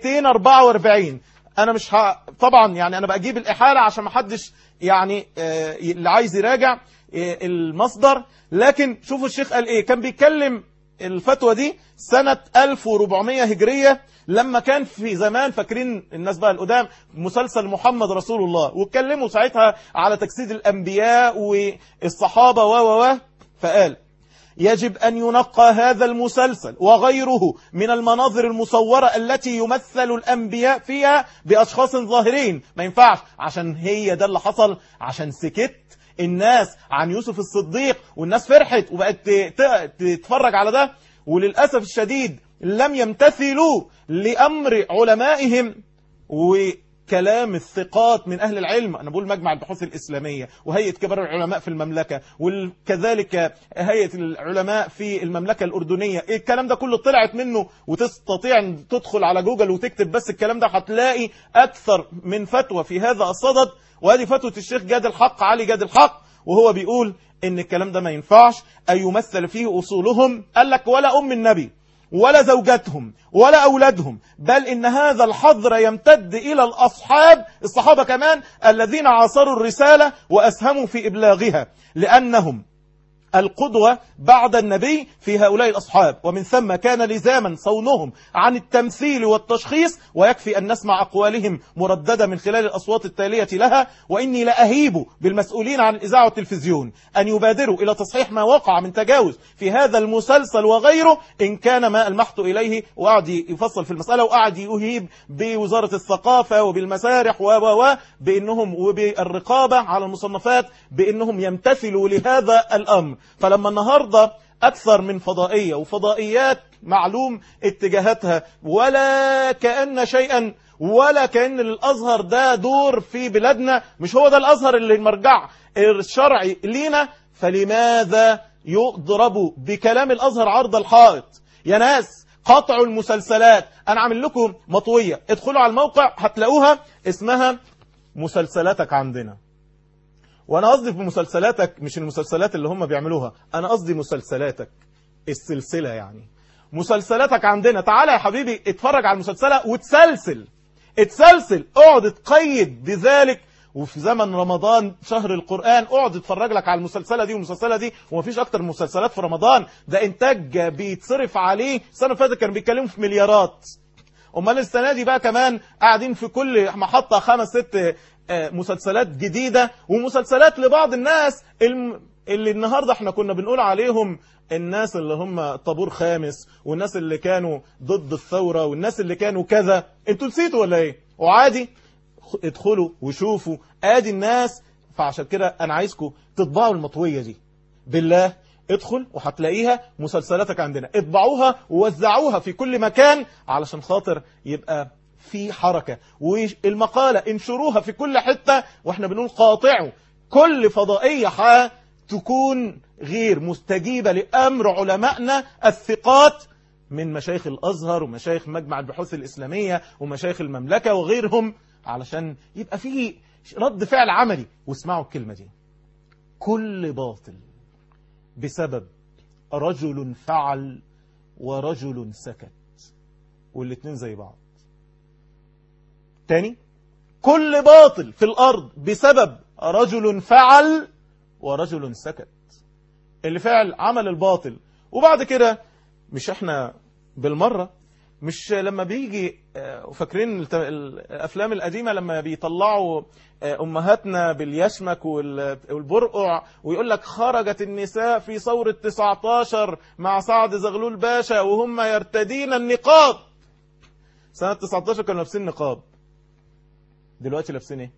244 أنا مش ه... طبعا يعني أنا بجيب الإحالة عشان ما حدش يعني آه اللي عايز يراجع آه المصدر لكن شوفوا الشيخ قال إيه كان بيتكلم الفتوى دي سنة 1400 هجرية لما كان في زمان فاكرين الناس بقى القدام مسلسل محمد رسول الله واتكلموا ساعتها على تجسيد الأنبياء والصحابة و و و فقال يجب أن ينقى هذا المسلسل وغيره من المناظر المصورة التي يمثل الأنبياء فيها بأشخاص ظاهرين ما ينفعش عشان هي ده اللي حصل عشان سكت الناس عن يوسف الصديق والناس فرحت وبقت تتفرج على ده وللأسف الشديد لم يمتثلوا لأمر علمائهم وكلام الثقات من أهل العلم أنا بقول مجمع البحوث الإسلامية وهيئة كبار العلماء في المملكة وكذلك هيئة العلماء في المملكة الأردنية الكلام ده كله طلعت منه وتستطيع أن تدخل على جوجل وتكتب بس الكلام ده هتلاقي أكثر من فتوى في هذا الصدد وهذه فتوى الشيخ جاد الحق علي جاد الحق وهو بيقول ان الكلام ده ما ينفعش أن يمثل فيه أصولهم قال لك ولا أم النبي ولا زوجاتهم ولا أولادهم بل إن هذا الحظر يمتد إلى الأصحاب الصحابة كمان الذين عاصروا الرسالة وأسهموا في إبلاغها لأنهم القدوة بعد النبي في هؤلاء الأصحاب ومن ثم كان لزاما صونهم عن التمثيل والتشخيص ويكفي أن نسمع أقوالهم مرددة من خلال الأصوات التالية لها وإني لأهيب بالمسؤولين عن الإذاعة والتلفزيون أن يبادروا إلى تصحيح ما وقع من تجاوز في هذا المسلسل وغيره إن كان ما ألمحت إليه وقعد يفصل في المسألة وقعد يهيب بوزارة الثقافة وبالمسارح و و بأنهم وبالرقابة على المصنفات بأنهم يمتثلوا لهذا الأمر فلما النهاردة أكثر من فضائية وفضائيات معلوم اتجاهاتها ولا كأن شيئا ولا كأن الأزهر ده دور في بلادنا مش هو ده الأزهر اللي المرجع الشرعي لينا فلماذا يضرب بكلام الأزهر عرض الحائط يا ناس قطعوا المسلسلات أنا عامل لكم مطوية ادخلوا على الموقع هتلاقوها اسمها مسلسلاتك عندنا وانا قصدي في مسلسلاتك مش المسلسلات اللي هم بيعملوها انا قصدي مسلسلاتك السلسلة يعني مسلسلاتك عندنا تعالى يا حبيبي اتفرج على المسلسلة وتسلسل اتسلسل اقعد تقيد بذلك وفي زمن رمضان شهر القرآن اقعد اتفرج لك على المسلسلة دي والمسلسلة دي ومفيش اكتر من مسلسلات في رمضان ده انتاج بيتصرف عليه السنة اللي فاتت كانوا بيتكلموا في مليارات امال السنة دي بقى كمان قاعدين في كل محطة خمس ست مسلسلات جديدة ومسلسلات لبعض الناس اللي النهاردة احنا كنا بنقول عليهم الناس اللي هم طابور خامس والناس اللي كانوا ضد الثورة والناس اللي كانوا كذا انتوا نسيتوا ولا ايه وعادي ادخلوا وشوفوا ادي الناس فعشان كده انا عايزكم تطبعوا المطوية دي بالله ادخل وهتلاقيها مسلسلاتك عندنا اطبعوها ووزعوها في كل مكان علشان خاطر يبقى في حركة والمقالة انشروها في كل حتة واحنا بنقول قاطعوا كل فضائية تكون غير مستجيبة لأمر علمائنا الثقات من مشايخ الأزهر ومشايخ مجمع البحوث الإسلامية ومشايخ المملكة وغيرهم علشان يبقى فيه رد فعل عملي واسمعوا الكلمة دي كل باطل بسبب رجل فعل ورجل سكت والاتنين زي بعض تاني كل باطل في الأرض بسبب رجل فعل ورجل سكت اللي فعل عمل الباطل وبعد كده مش احنا بالمرة مش لما بيجي فاكرين الافلام القديمه لما بيطلعوا امهاتنا باليشمك والبرقع ويقول لك خرجت النساء في ثوره 19 مع سعد زغلول باشا وهم يرتدين النقاب سنه 19 كانوا لابسين نقاب دلوقتي لابسين ايه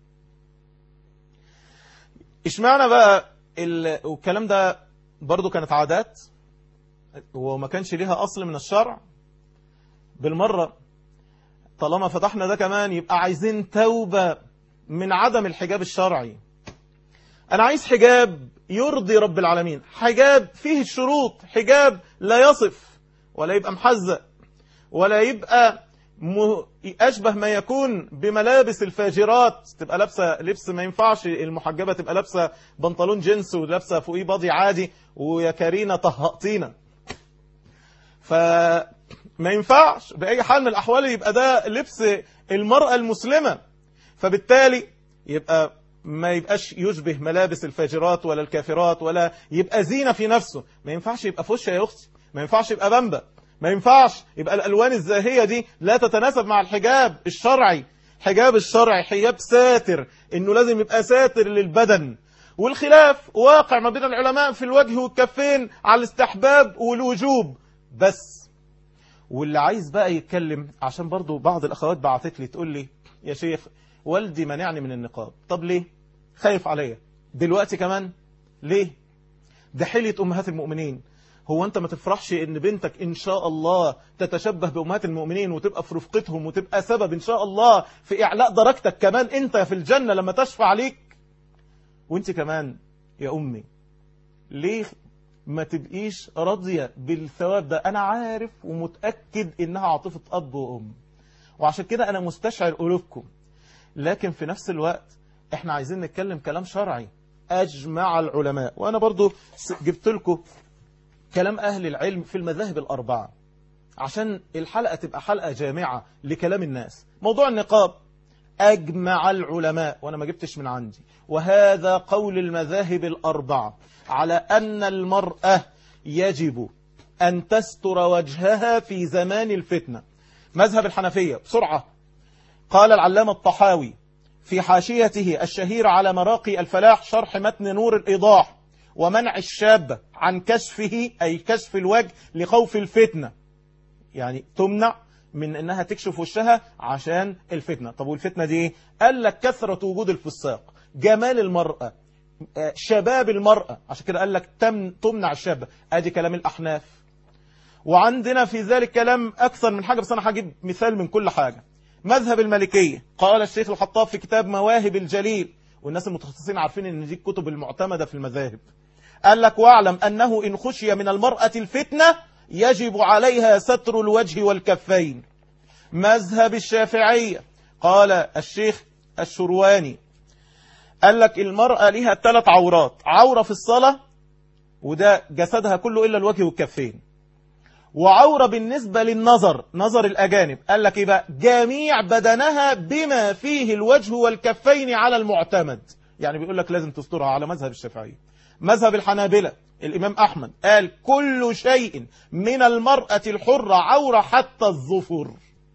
اشمعنى بقى ال... والكلام ده برضو كانت عادات وما كانش ليها اصل من الشرع بالمرة طالما فتحنا ده كمان يبقى عايزين توبة من عدم الحجاب الشرعي أنا عايز حجاب يرضي رب العالمين حجاب فيه الشروط حجاب لا يصف ولا يبقى محزق ولا يبقى م... أشبه ما يكون بملابس الفاجرات تبقى لابسة لبس ما ينفعش المحجبة تبقى لابسة بنطلون جنس ولابسة فوقيه باضي عادي ويا كارينا طهقتينا ف ما ينفعش بأي حال من الأحوال يبقى ده لبس المرأة المسلمة فبالتالي يبقى ما يبقاش يشبه ملابس الفاجرات ولا الكافرات ولا يبقى زينة في نفسه ما ينفعش يبقى فش يا أختي ما ينفعش يبقى بمبة ما ينفعش يبقى الألوان الزاهية دي لا تتناسب مع الحجاب الشرعي حجاب الشرعي حجاب ساتر إنه لازم يبقى ساتر للبدن والخلاف واقع ما بين العلماء في الوجه والكفين على الاستحباب والوجوب بس واللي عايز بقى يتكلم عشان برضو بعض الأخوات بعثت لي تقول لي يا شيخ والدي منعني من النقاب طب ليه خايف عليا دلوقتي كمان ليه ده حلية أمهات المؤمنين هو أنت ما تفرحش إن بنتك إن شاء الله تتشبه بأمهات المؤمنين وتبقى في رفقتهم وتبقى سبب إن شاء الله في إعلاء درجتك كمان أنت في الجنة لما تشفع عليك وانت كمان يا أمي ليه ما تبقيش راضية بالثواب ده أنا عارف ومتأكد إنها عاطفة أب وأم وعشان كده أنا مستشعر قلوبكم لكن في نفس الوقت إحنا عايزين نتكلم كلام شرعي أجمع العلماء وأنا برضو جبت لكم كلام أهل العلم في المذاهب الأربعة عشان الحلقة تبقى حلقة جامعة لكلام الناس موضوع النقاب أجمع العلماء وأنا ما جبتش من عندي وهذا قول المذاهب الأربعة على أن المرأة يجب أن تستر وجهها في زمان الفتنة مذهب الحنفية بسرعة قال العلامة الطحاوي في حاشيته الشهير على مراقي الفلاح شرح متن نور الإيضاح ومنع الشاب عن كشفه أي كشف الوجه لخوف الفتنة يعني تمنع من انها تكشف وشها عشان الفتنة طب والفتنة دي قال لك كثرة وجود الفساق جمال المرأة شباب المرأة عشان كده قال لك تم تمنع الشاب ادي كلام الاحناف وعندنا في ذلك كلام اكثر من حاجة بس انا هجيب مثال من كل حاجة مذهب المالكية قال الشيخ الخطاب في كتاب مواهب الجليل والناس المتخصصين عارفين ان دي الكتب المعتمدة في المذاهب قال لك واعلم انه ان خشي من المرأة الفتنة يجب عليها ستر الوجه والكفين مذهب الشافعية قال الشيخ الشرواني قال لك المرأة لها ثلاث عورات عورة في الصلاة وده جسدها كله إلا الوجه والكفين وعورة بالنسبة للنظر نظر الأجانب قال لك إيه بقى جميع بدنها بما فيه الوجه والكفين على المعتمد يعني بيقول لك لازم تسترها على مذهب الشافعية مذهب الحنابلة الإمام أحمد قال كل شيء من المرأة الحرة عورة حتى الظفر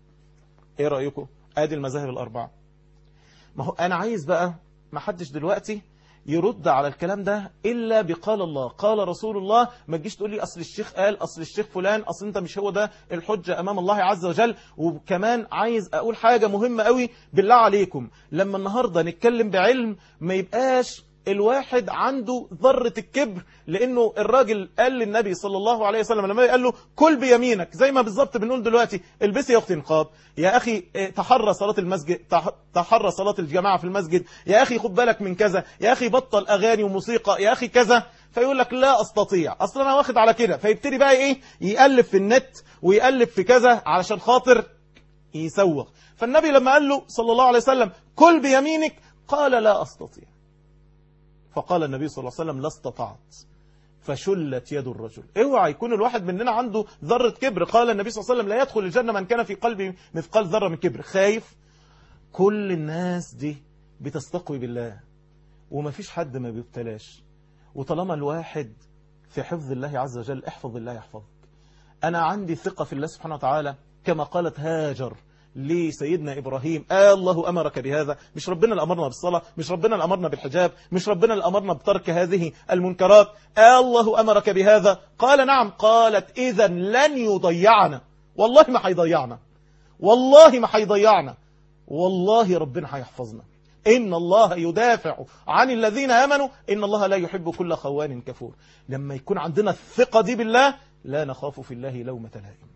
إيه رأيكم؟ آدي المذاهب الأربعة ما هو أنا عايز بقى ما حدش دلوقتي يرد على الكلام ده إلا بقال الله قال رسول الله ما تجيش تقول لي أصل الشيخ قال أصل الشيخ فلان أصل أنت مش هو ده الحجة أمام الله عز وجل وكمان عايز أقول حاجة مهمة قوي بالله عليكم لما النهاردة نتكلم بعلم ما يبقاش الواحد عنده ذرة الكبر لأنه الراجل قال للنبي صلى الله عليه وسلم لما قال له كل بيمينك زي ما بالظبط بنقول دلوقتي البسي يا أختي نقاب يا أخي تحرى صلاة المسجد تحرى صلاة الجماعة في المسجد يا أخي خد بالك من كذا يا أخي بطل أغاني وموسيقى يا أخي كذا فيقول لك لا أستطيع أصلا أنا واخد على كده فيبتدي بقى إيه يقلب في النت ويقلب في كذا علشان خاطر يسوغ فالنبي لما قال له صلى الله عليه وسلم كل بيمينك قال لا أستطيع فقال النبي صلى الله عليه وسلم لا استطعت فشلت يد الرجل اوعى يكون الواحد مننا عنده ذرة كبر قال النبي صلى الله عليه وسلم لا يدخل الجنة من كان في قلبه مثقال ذرة من كبر خايف كل الناس دي بتستقوي بالله وما فيش حد ما بيبتلاش وطالما الواحد في حفظ الله عز وجل احفظ الله يحفظك أنا عندي ثقة في الله سبحانه وتعالى كما قالت هاجر لسيدنا إبراهيم آه الله أمرك بهذا مش ربنا اللي أمرنا بالصلاة مش ربنا اللي أمرنا بالحجاب مش ربنا اللي أمرنا بترك هذه المنكرات آه الله أمرك بهذا قال نعم قالت إذا لن يضيعنا والله ما حيضيعنا والله ما حيضيعنا والله ربنا حيحفظنا إن الله يدافع عن الذين آمنوا إن الله لا يحب كل خوان كفور لما يكون عندنا الثقة دي بالله لا نخاف في الله لومة لائم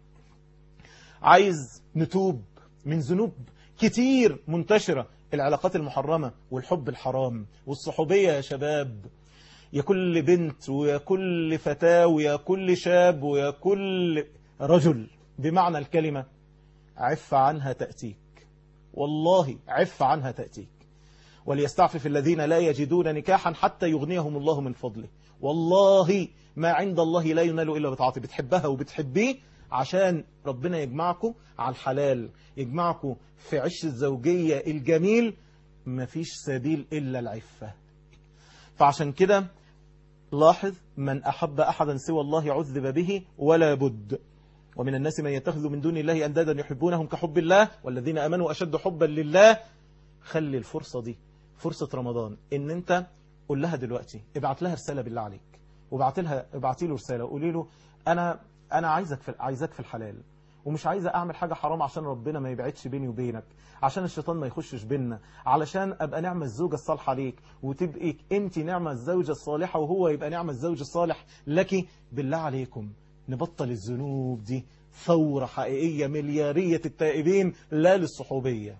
عايز نتوب من ذنوب كتير منتشرة العلاقات المحرمة والحب الحرام والصحوبية يا شباب يا كل بنت ويا كل فتاة ويا كل شاب ويا كل رجل بمعنى الكلمة عف عنها تأتيك والله عف عنها تأتيك وليستعفف الذين لا يجدون نكاحا حتى يغنيهم الله من فضله والله ما عند الله لا ينال إلا بطاعته بتحبها وبتحبيه عشان ربنا يجمعكم على الحلال يجمعكم في عش الزوجية الجميل مفيش سبيل إلا العفة فعشان كده لاحظ من أحب أحدا سوى الله عذب به ولا بد ومن الناس من يتخذ من دون الله أندادا يحبونهم كحب الله والذين أمنوا أشد حبا لله خلي الفرصة دي فرصة رمضان ان انت قول لها دلوقتي ابعت لها رسالة بالله عليك وابعت لها ابعتي له رسالة وقولي له انا انا عايزك في عايزك في الحلال ومش عايزة اعمل حاجة حرام عشان ربنا ما يبعدش بيني وبينك عشان الشيطان ما يخشش بينا علشان ابقى نعمة الزوجة الصالحة ليك وتبقي انت نعمة الزوجة الصالحة وهو يبقى نعمة الزوج الصالح لك بالله عليكم نبطل الذنوب دي ثورة حقيقية مليارية التائبين لا للصحوبية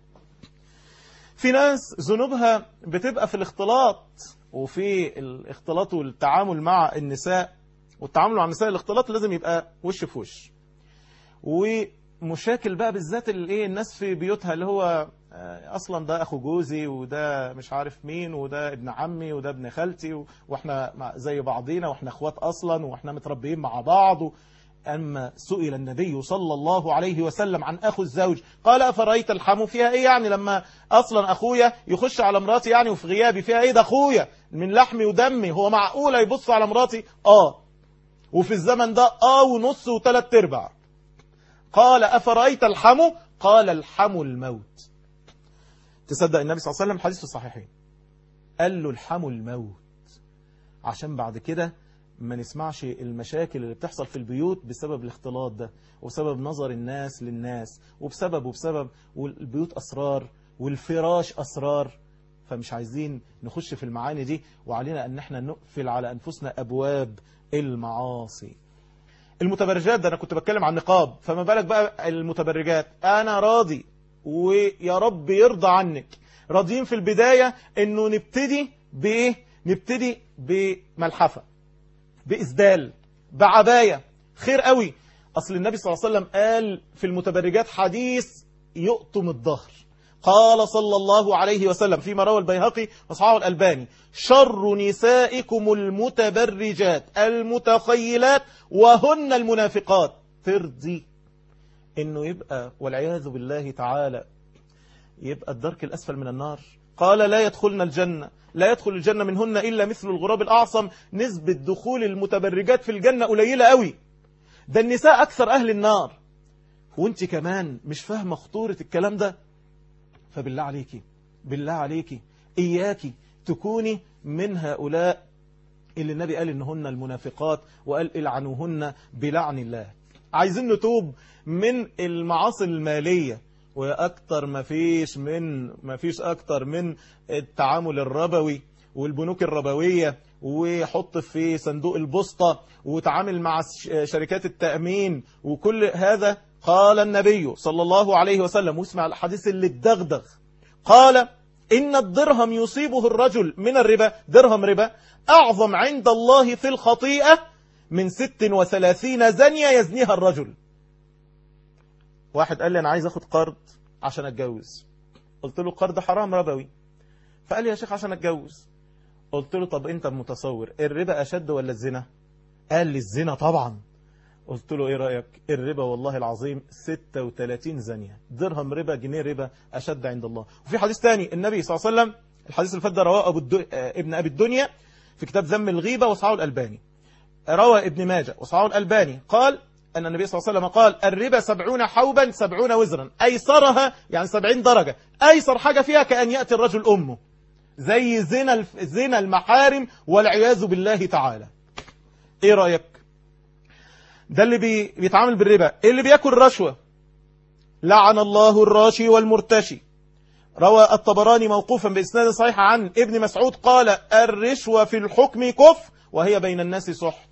في ناس ذنوبها بتبقى في الاختلاط وفي الاختلاط والتعامل مع النساء والتعامل مع النساء الاختلاط لازم يبقى وش في وش ومشاكل بقى بالذات الايه الناس في بيوتها اللي هو اصلا ده اخو جوزي وده مش عارف مين وده ابن عمي وده ابن خالتي واحنا زي بعضينا واحنا اخوات اصلا واحنا متربيين مع بعض أما سئل النبي صلى الله عليه وسلم عن أخو الزوج قال أفرأيت الحم فيها إيه يعني لما أصلا أخويا يخش على مراتي يعني وفي غيابي فيها إيه ده أخويا من لحمي ودمي هو معقولة يبص على مراتي آه وفي الزمن ده آه ونص وثلاث ارباع قال أفرأيت الحم قال الحم الموت تصدق النبي صلى الله عليه وسلم حديث الصحيحين قال له الحم الموت عشان بعد كده ما نسمعش المشاكل اللي بتحصل في البيوت بسبب الاختلاط ده وبسبب نظر الناس للناس وبسبب وبسبب والبيوت أسرار والفراش أسرار فمش عايزين نخش في المعاني دي وعلينا أن احنا نقفل على أنفسنا أبواب المعاصي المتبرجات ده أنا كنت بتكلم عن نقاب فما بالك بقى المتبرجات أنا راضي ويا رب يرضى عنك راضيين في البداية أنه نبتدي بإيه نبتدي بملحفة بإسدال بعباية خير قوي أصل النبي صلى الله عليه وسلم قال في المتبرجات حديث يقطم الظهر قال صلى الله عليه وسلم فيما روى البيهقي وصححه الألباني شر نسائكم المتبرجات المتخيلات وهن المنافقات ترضي انه يبقى والعياذ بالله تعالى يبقى الدرك الأسفل من النار قال لا يدخلن الجنة لا يدخل الجنة منهن إلا مثل الغراب الأعصم نسبة دخول المتبرجات في الجنة قليلة قوي ده النساء أكثر أهل النار وانت كمان مش فاهمة خطورة الكلام ده فبالله عليكي بالله عليكي إياكي تكوني من هؤلاء اللي النبي قال إنهن المنافقات وقال العنوهن بلعن الله عايزين نتوب من المعاصي المالية وأكتر ما فيش من ما فيش أكتر من التعامل الربوي والبنوك الربوية وحط في صندوق البسطة وتعامل مع شركات التأمين وكل هذا قال النبي صلى الله عليه وسلم واسمع الحديث اللي الدغدغ قال إن الدرهم يصيبه الرجل من الربا درهم ربا أعظم عند الله في الخطيئة من ست وثلاثين زنية يزنيها الرجل واحد قال لي أنا عايز أخد قرض عشان أتجوز قلت له قرض حرام ربوي فقال لي يا شيخ عشان أتجوز قلت له طب أنت متصور الربا أشد ولا الزنا قال لي الزنا طبعا قلت له ايه رأيك الربا والله العظيم 36 زانية درهم ربا جنيه ربا أشد عند الله وفي حديث ثاني النبي صلى الله عليه وسلم الحديث اللي فات ده رواه أبو الدو... ابن أبي الدنيا في كتاب ذم الغيبة وصحاه الألباني روى ابن ماجه وصحاه الألباني قال أن النبي صلى الله عليه وسلم قال الربا سبعون حوبا سبعون وزرا أيسرها يعني سبعين درجة أيسر حاجة فيها كأن يأتي الرجل أمه زي زنا زنا المحارم والعياذ بالله تعالى ايه رأيك ده اللي بي بيتعامل بالربا اللي بياكل رشوة لعن الله الراشي والمرتشي روى الطبراني موقوفا بإسناد صحيح عن ابن مسعود قال الرشوة في الحكم كف وهي بين الناس سحت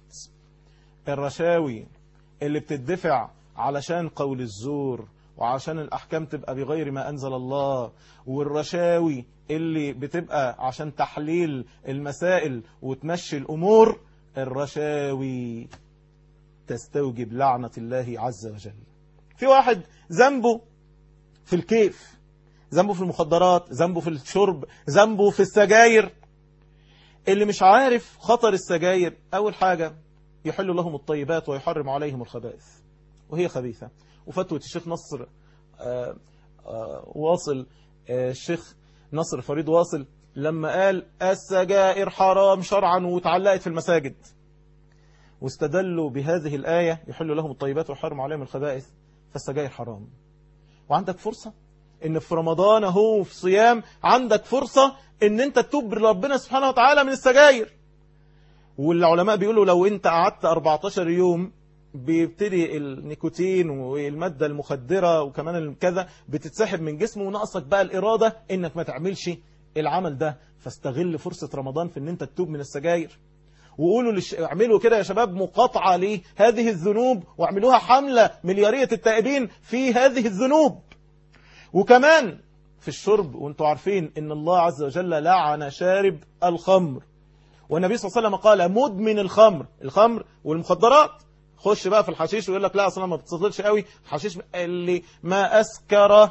الرشاوي اللي بتدفع علشان قول الزور وعشان الأحكام تبقى بغير ما أنزل الله والرشاوي اللي بتبقى عشان تحليل المسائل وتمشي الأمور الرشاوي تستوجب لعنة الله عز وجل في واحد ذنبه في الكيف ذنبه في المخدرات ذنبه في الشرب ذنبه في السجاير اللي مش عارف خطر السجاير أول حاجة يحل لهم الطيبات ويحرم عليهم الخبائث وهي خبيثة وفتوى الشيخ نصر آآ آآ واصل الشيخ نصر فريد واصل لما قال السجائر حرام شرعا وتعلقت في المساجد واستدلوا بهذه الآية يحل لهم الطيبات ويحرم عليهم الخبائث فالسجائر حرام وعندك فرصة ان في رمضان اهو في صيام عندك فرصة ان انت تتوب لربنا سبحانه وتعالى من السجائر والعلماء بيقولوا لو انت قعدت 14 يوم بيبتدي النيكوتين والمادة المخدرة وكمان كذا بتتسحب من جسمه وناقصك بقى الإرادة انك ما تعملش العمل ده فاستغل فرصة رمضان في ان انت تتوب من السجائر وقولوا لش... اعملوا كده يا شباب مقاطعة لهذه الذنوب واعملوها حملة مليارية التائبين في هذه الذنوب وكمان في الشرب وانتوا عارفين ان الله عز وجل لعن شارب الخمر والنبي صلى الله عليه وسلم قال مدمن الخمر الخمر والمخدرات خش بقى في الحشيش ويقول لك لا اصلا ما بتصلش قوي الحشيش اللي ما اسكر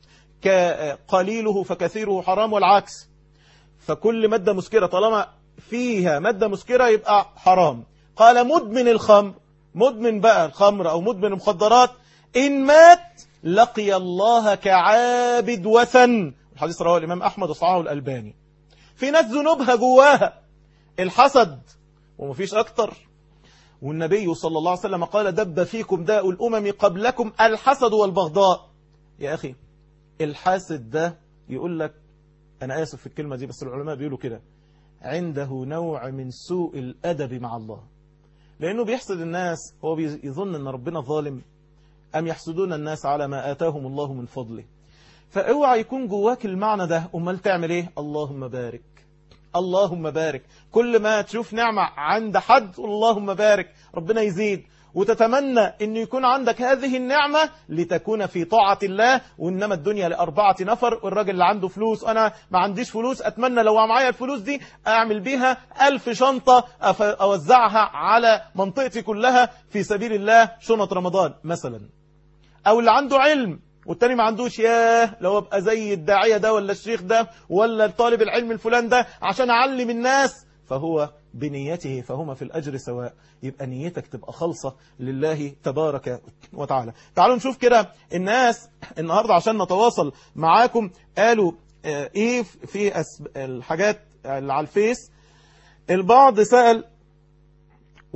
قليله فكثيره حرام والعكس فكل مادة مسكرة طالما فيها مادة مسكرة يبقى حرام قال مدمن الخمر مدمن بقى الخمر أو مدمن المخدرات إن مات لقي الله كعابد وثن الحديث رواه الإمام أحمد وصعاه الألباني في ناس ذنوبها جواها الحسد ومفيش أكتر والنبي صلى الله عليه وسلم قال دب فيكم داء الأمم قبلكم الحسد والبغضاء يا أخي الحاسد ده يقول لك أنا آسف في الكلمة دي بس العلماء بيقولوا كده عنده نوع من سوء الأدب مع الله لأنه بيحسد الناس هو بيظن أن ربنا ظالم أم يحسدون الناس على ما آتاهم الله من فضله فاوعى يكون جواك المعنى ده أمال تعمل إيه اللهم بارك اللهم بارك كل ما تشوف نعمة عند حد اللهم بارك ربنا يزيد وتتمنى أن يكون عندك هذه النعمة لتكون في طاعة الله وإنما الدنيا لأربعة نفر والراجل اللي عنده فلوس أنا ما عنديش فلوس أتمنى لو معايا الفلوس دي أعمل بيها ألف شنطة أوزعها على منطقتي كلها في سبيل الله شنط رمضان مثلا أو اللي عنده علم والتاني ما عندوش ياه لو ابقى زي الداعية ده ولا الشيخ ده ولا الطالب العلم الفلان ده عشان أعلم الناس فهو بنيته فهما في الأجر سواء يبقى نيتك تبقى خالصة لله تبارك وتعالى تعالوا نشوف كده الناس النهاردة عشان نتواصل معاكم قالوا ايه في الحاجات اللي على الفيس البعض سأل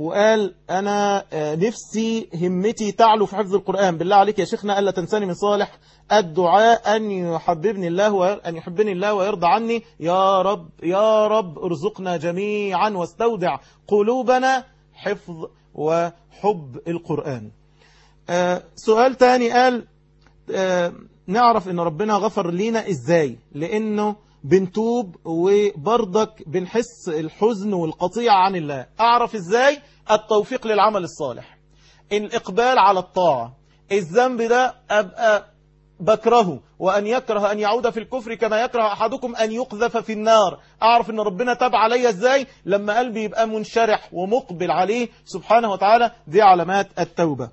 وقال أنا نفسي همتي تعلو في حفظ القرآن بالله عليك يا شيخنا ألا تنساني من صالح الدعاء أن يحببني الله وأن يحبني الله ويرضى عني يا رب يا رب ارزقنا جميعا واستودع قلوبنا حفظ وحب القرآن سؤال تاني قال نعرف ان ربنا غفر لينا ازاي لانه بنتوب وبرضك بنحس الحزن والقطيع عن الله أعرف إزاي التوفيق للعمل الصالح الإقبال على الطاعة الذنب ده أبقى بكرهه وأن يكره أن يعود في الكفر كما يكره أحدكم أن يقذف في النار أعرف أن ربنا تاب علي إزاي لما قلبي يبقى منشرح ومقبل عليه سبحانه وتعالى دي علامات التوبة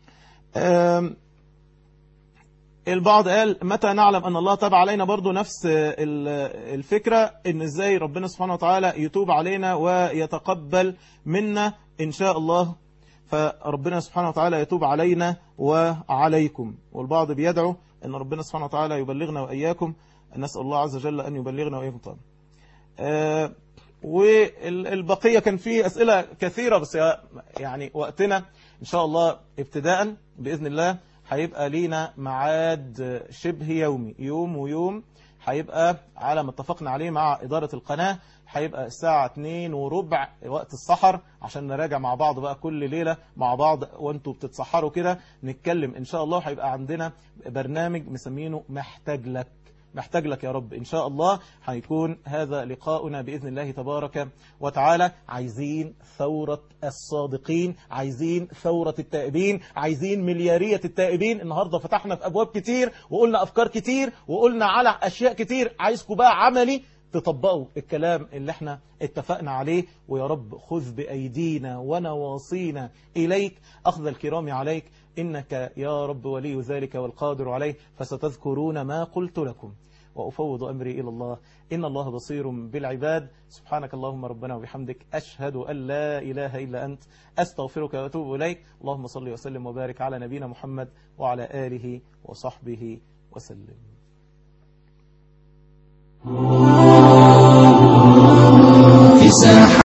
البعض قال متى نعلم أن الله تاب علينا برضو نفس الفكرة إن إزاي ربنا سبحانه وتعالى يتوب علينا ويتقبل منا إن شاء الله فربنا سبحانه وتعالى يتوب علينا وعليكم والبعض بيدعو أن ربنا سبحانه وتعالى يبلغنا وإياكم نسأل الله عز وجل أن يبلغنا وإياكم طبعا أه والبقية كان فيه أسئلة كثيرة بس يعني وقتنا إن شاء الله ابتداء بإذن الله هيبقى لينا معاد شبه يومي يوم ويوم هيبقى على ما اتفقنا عليه مع إدارة القناة هيبقى الساعة 2 وربع وقت السحر عشان نراجع مع بعض بقى كل ليلة مع بعض وانتوا بتتسحروا كده نتكلم إن شاء الله هيبقى عندنا برنامج مسمينه محتاج لك محتاج لك يا رب إن شاء الله هيكون هذا لقاؤنا بإذن الله تبارك وتعالى عايزين ثورة الصادقين عايزين ثورة التائبين عايزين مليارية التائبين النهاردة فتحنا في أبواب كتير وقلنا أفكار كتير وقلنا على أشياء كتير عايزكم بقى عملي تطبقوا الكلام اللي احنا اتفقنا عليه ويا رب خذ بأيدينا ونواصينا إليك أخذ الكرام عليك إنك يا رب ولي ذلك والقادر عليه فستذكرون ما قلت لكم وأفوض أمري إلى الله إن الله بصير بالعباد سبحانك اللهم ربنا وبحمدك أشهد أن لا إله إلا أنت أستغفرك وأتوب إليك اللهم صل وسلم وبارك على نبينا محمد وعلى آله وصحبه وسلم في ساحة